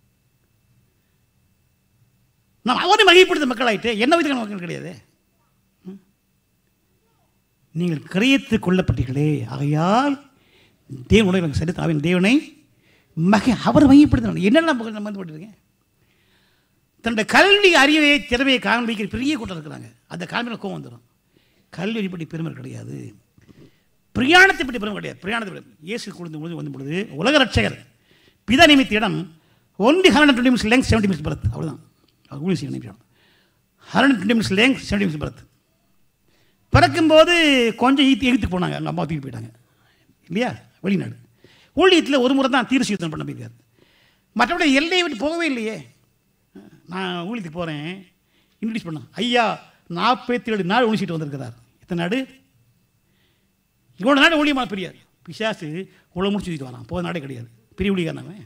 நான் அவரை மகிழ்ப்படுத்த மக்களாயிட்டு என்ன விதமான மக்கள் கிடையாது ம்? நீங்கள் கிரயத்து கொள்ளப்பட்டீர்களே ஆகையால் தேவனுடைய எனக்கு சரித்து அவன் தேவனை மகை அவர் மையப்படுத்தினார் என்னென்ன மக்கள் நம்ம வந்து பண்ணிருக்கேன் தன்னுடைய கல்வி அறிவை திறமையை காண்பிக்கிற பெரிய கூட்டம் இருக்கிறாங்க அந்த காண்பியில் கோவம் வந்துடும் கல்வி பற்றி பெருமை கிடையாது பிரயாணத்தை பற்றி பெருமை கிடையாது பிரயாணத்தை பற்றி இயேசு கொடுத்து பொழுது வந்து பொழுது உலக ரட்சகர் பிதா நிமித்த இடம் only hundred twenty minutes long seventy minutes birth அவ்வளோதான் அவர் ஊழியம் செய்ய நிமிஷம் hundred twenty minutes long seventy minutes birth பிறக்கும்போது கொஞ்சம் ஈத்து எகுத்துக்கு போனாங்க அவங்க அம்மா தூக்கி போயிட்டாங்க இல்லையா வெளிநாடு ஊழியத்தில் ஒரு முறை தான் தீர்சீர்த்தம் பண்ண போயிருக்காரு மற்றபடி எல்லையை விட்டு போகவே இல்லையே நான் ஊழியத்துக்கு போகிறேன் இன்ட்ரடியூஸ் பண்ணேன் ஐயா நாற்பத்தி ஏழு நாள் ஒழிச்சிட்டு வந்திருக்கிறார் இத்தனை நாடு இவ்வளோ நாடு ஊழியமான பெரியார் பிசாசு இவ்வளோ முடிச்சு தூக்கிட்டு வரான் போகிற நாடே கிடையாது பெரிய ஊழியக்காரனவன்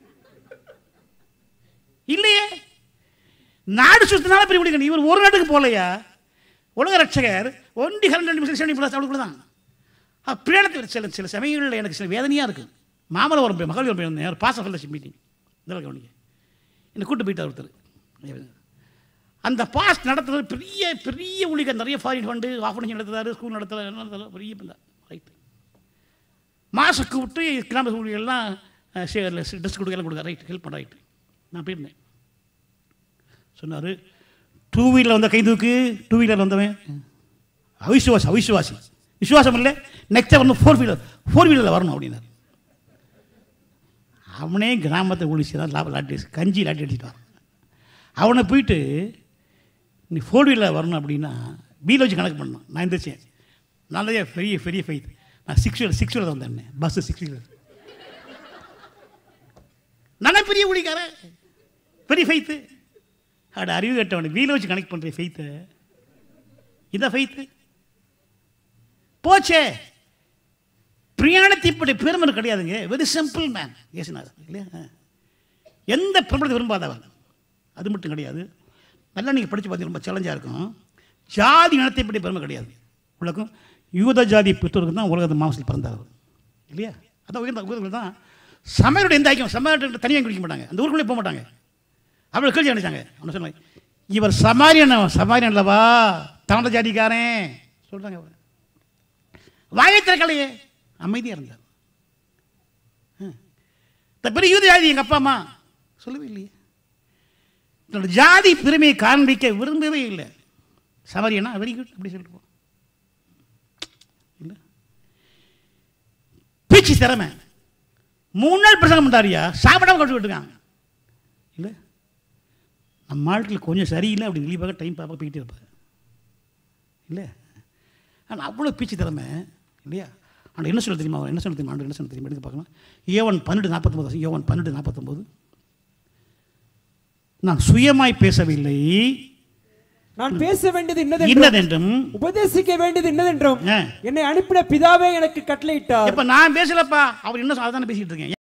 இல்லையே நாடு சுத்தினால பெரிய ஊழியக்காரன் இவர் ஒரு நாட்டுக்கு போகலையா உலக ரட்சகர் ஒன்டி ஹண்ட்ரட் நிமிஷம் செவன்டி பிளஸ் அவளுக்குள்ள தான் பிரயாணத்தில் சில சில சமயங்களில் எனக்கு சில வேதனையாக இருக்குது மாமல்ல வரும் போய் மகள் வரும் போய் பாச ஃபெல்லோஷிப் மீட்டிங் இதெல்லாம் கவனிங்க என்னை கூட்டு போயிட்டார் ஒருத்தர் அந்த பாஸ் நடத்துறது பெரிய பெரிய ஊழிக நிறைய ஃபாரின் ஃபண்டு ஆஃபனேஜ் நடத்துறாரு ஸ்கூல் நடத்துறாரு என்ன நடத்துறாரு பெரிய ரைட்டு மாதம் கூப்பிட்டு கிராம ஊழியெல்லாம் ட்ரெஸ் கொடுக்க எல்லாம் கொடுக்க ரைட் ஹெல்ப் பண்ண ரைட்டு நான் போயிருந்தேன் சொன்னார் டூ வீலர் வந்த கை தூக்கு டூ வீலர் வந்தவன் அவிசுவாசி அவிசுவாசி விசுவாசம் இல்லை நெக்ஸ்ட் வரணும் ஃபோர் வீலர் ஃபோர் வீலரில் வரணும் அப்படின்னாரு அவனே கிராமத்தை ஒழிச்சு தான் லாபம் லாட்டி அடிச்சு கஞ்சி லாட்டி அடிச்சுட்டு வரான் அவனை போயிட்டு நீ ஃபோர் வீலர் வரணும் அப்படின்னா வீல் வச்சு கணக்கு பண்ணணும் நான் எந்திரிச்சேன் நல்லதே பெரிய பெரிய ஃபைத் நான் சிக்ஸ் வீலர் சிக்ஸ் வீலர் வந்தேன் பஸ் சிக்ஸ் வீலர் நானே பெரிய ஊழிக்காரன் பெரிய ஃபெய்த்து அட அறிவு கேட்டவனை வீலை வச்சு கனெக்ட் பண்ணுறேன் ஃபெய்த்தை இதான் ஃபெய்த்து போச்சே பிரியாணத்தை இப்படி பெருமை கிடையாதுங்க வெரி சிம்பிள் மேன் ஏசுனார் இல்லையா எந்த பிரபலத்தை விரும்பாதவன் அது மட்டும் கிடையாது நல்லா நீங்கள் படித்து பார்த்தீங்க ரொம்ப சேலஞ்சாக இருக்கும் ஜாதி இனத்தை பற்றி பெருமை கிடையாது உலகம் யூத ஜாதி பெற்றோருக்கு தான் உலகத்து மாவட்டத்தில் பிறந்தார் அவர் இல்லையா அதான் உயர்ந்த உயர்ந்தவர்கள் தான் சமையலோட எந்த ஐக்கியம் சமையல் தனியாக குடிக்க மாட்டாங்க அந்த ஊருக்குள்ளே போக மாட்டாங்க அவளை கேள்வி அனுப்பிச்சாங்க அவனை சொன்னாங்க இவர் சமாரியன் சமாரியன் அல்லவா தமிழ ஜாதிக்காரன் சொல்கிறாங்க அவர் வாயை திறக்கலையே அமைதியாக இருந்தார் ம். இந்த பெரிய யூத ஜாதி எங்கள் அப்பா அம்மா சொல்லவே இல்லையே தன்னோட ஜாதி பெருமையை காண்பிக்க விரும்பவே இல்லை சமாரியனா வெரி குட் அப்படி சொல்லிட்டு போ இல்லை பேச்சு திறமை மூணு நாள் பிரசங்கம் பண்ணாரியா சாப்பிடாம கட்டு விட்டுருக்காங்க இல்லை நம்ம வாழ்க்கையில் கொஞ்சம் சரியில்லை அப்படி வெளியே பார்க்க டைம் பார்க்க போய்கிட்டே இருப்பார் இல்லை ஆனால் அவ்வளோ பேச்சு திறமை இல்லையா ஆனால் என்ன சொல்ல தெரியுமா அவர் என்ன சொல்ல தெரியுமா ஆண்டு என்ன சொல்ல தெரியுமா எடுத்து பார்க்கலாம் யோவன் பன்னெண்டு நாற்பத்தொம்பது யோவன் பன்னெண்டு நாற்பத்தொம்பது நான் சுயமாய் பேசவில்லை நான் பேச வேண்டியது இன்னதென்றும் இன்னதென்றும் உபதேசிக்க வேண்டியது இன்னதென்றும் ஆ. என்னை அனுப்பின பிதாவே எனக்கு கட்டளையிட்டார் இப்ப நான் பேசலப்பா அவர் என்ன அதானே பேசிட்டு இருக்கேன்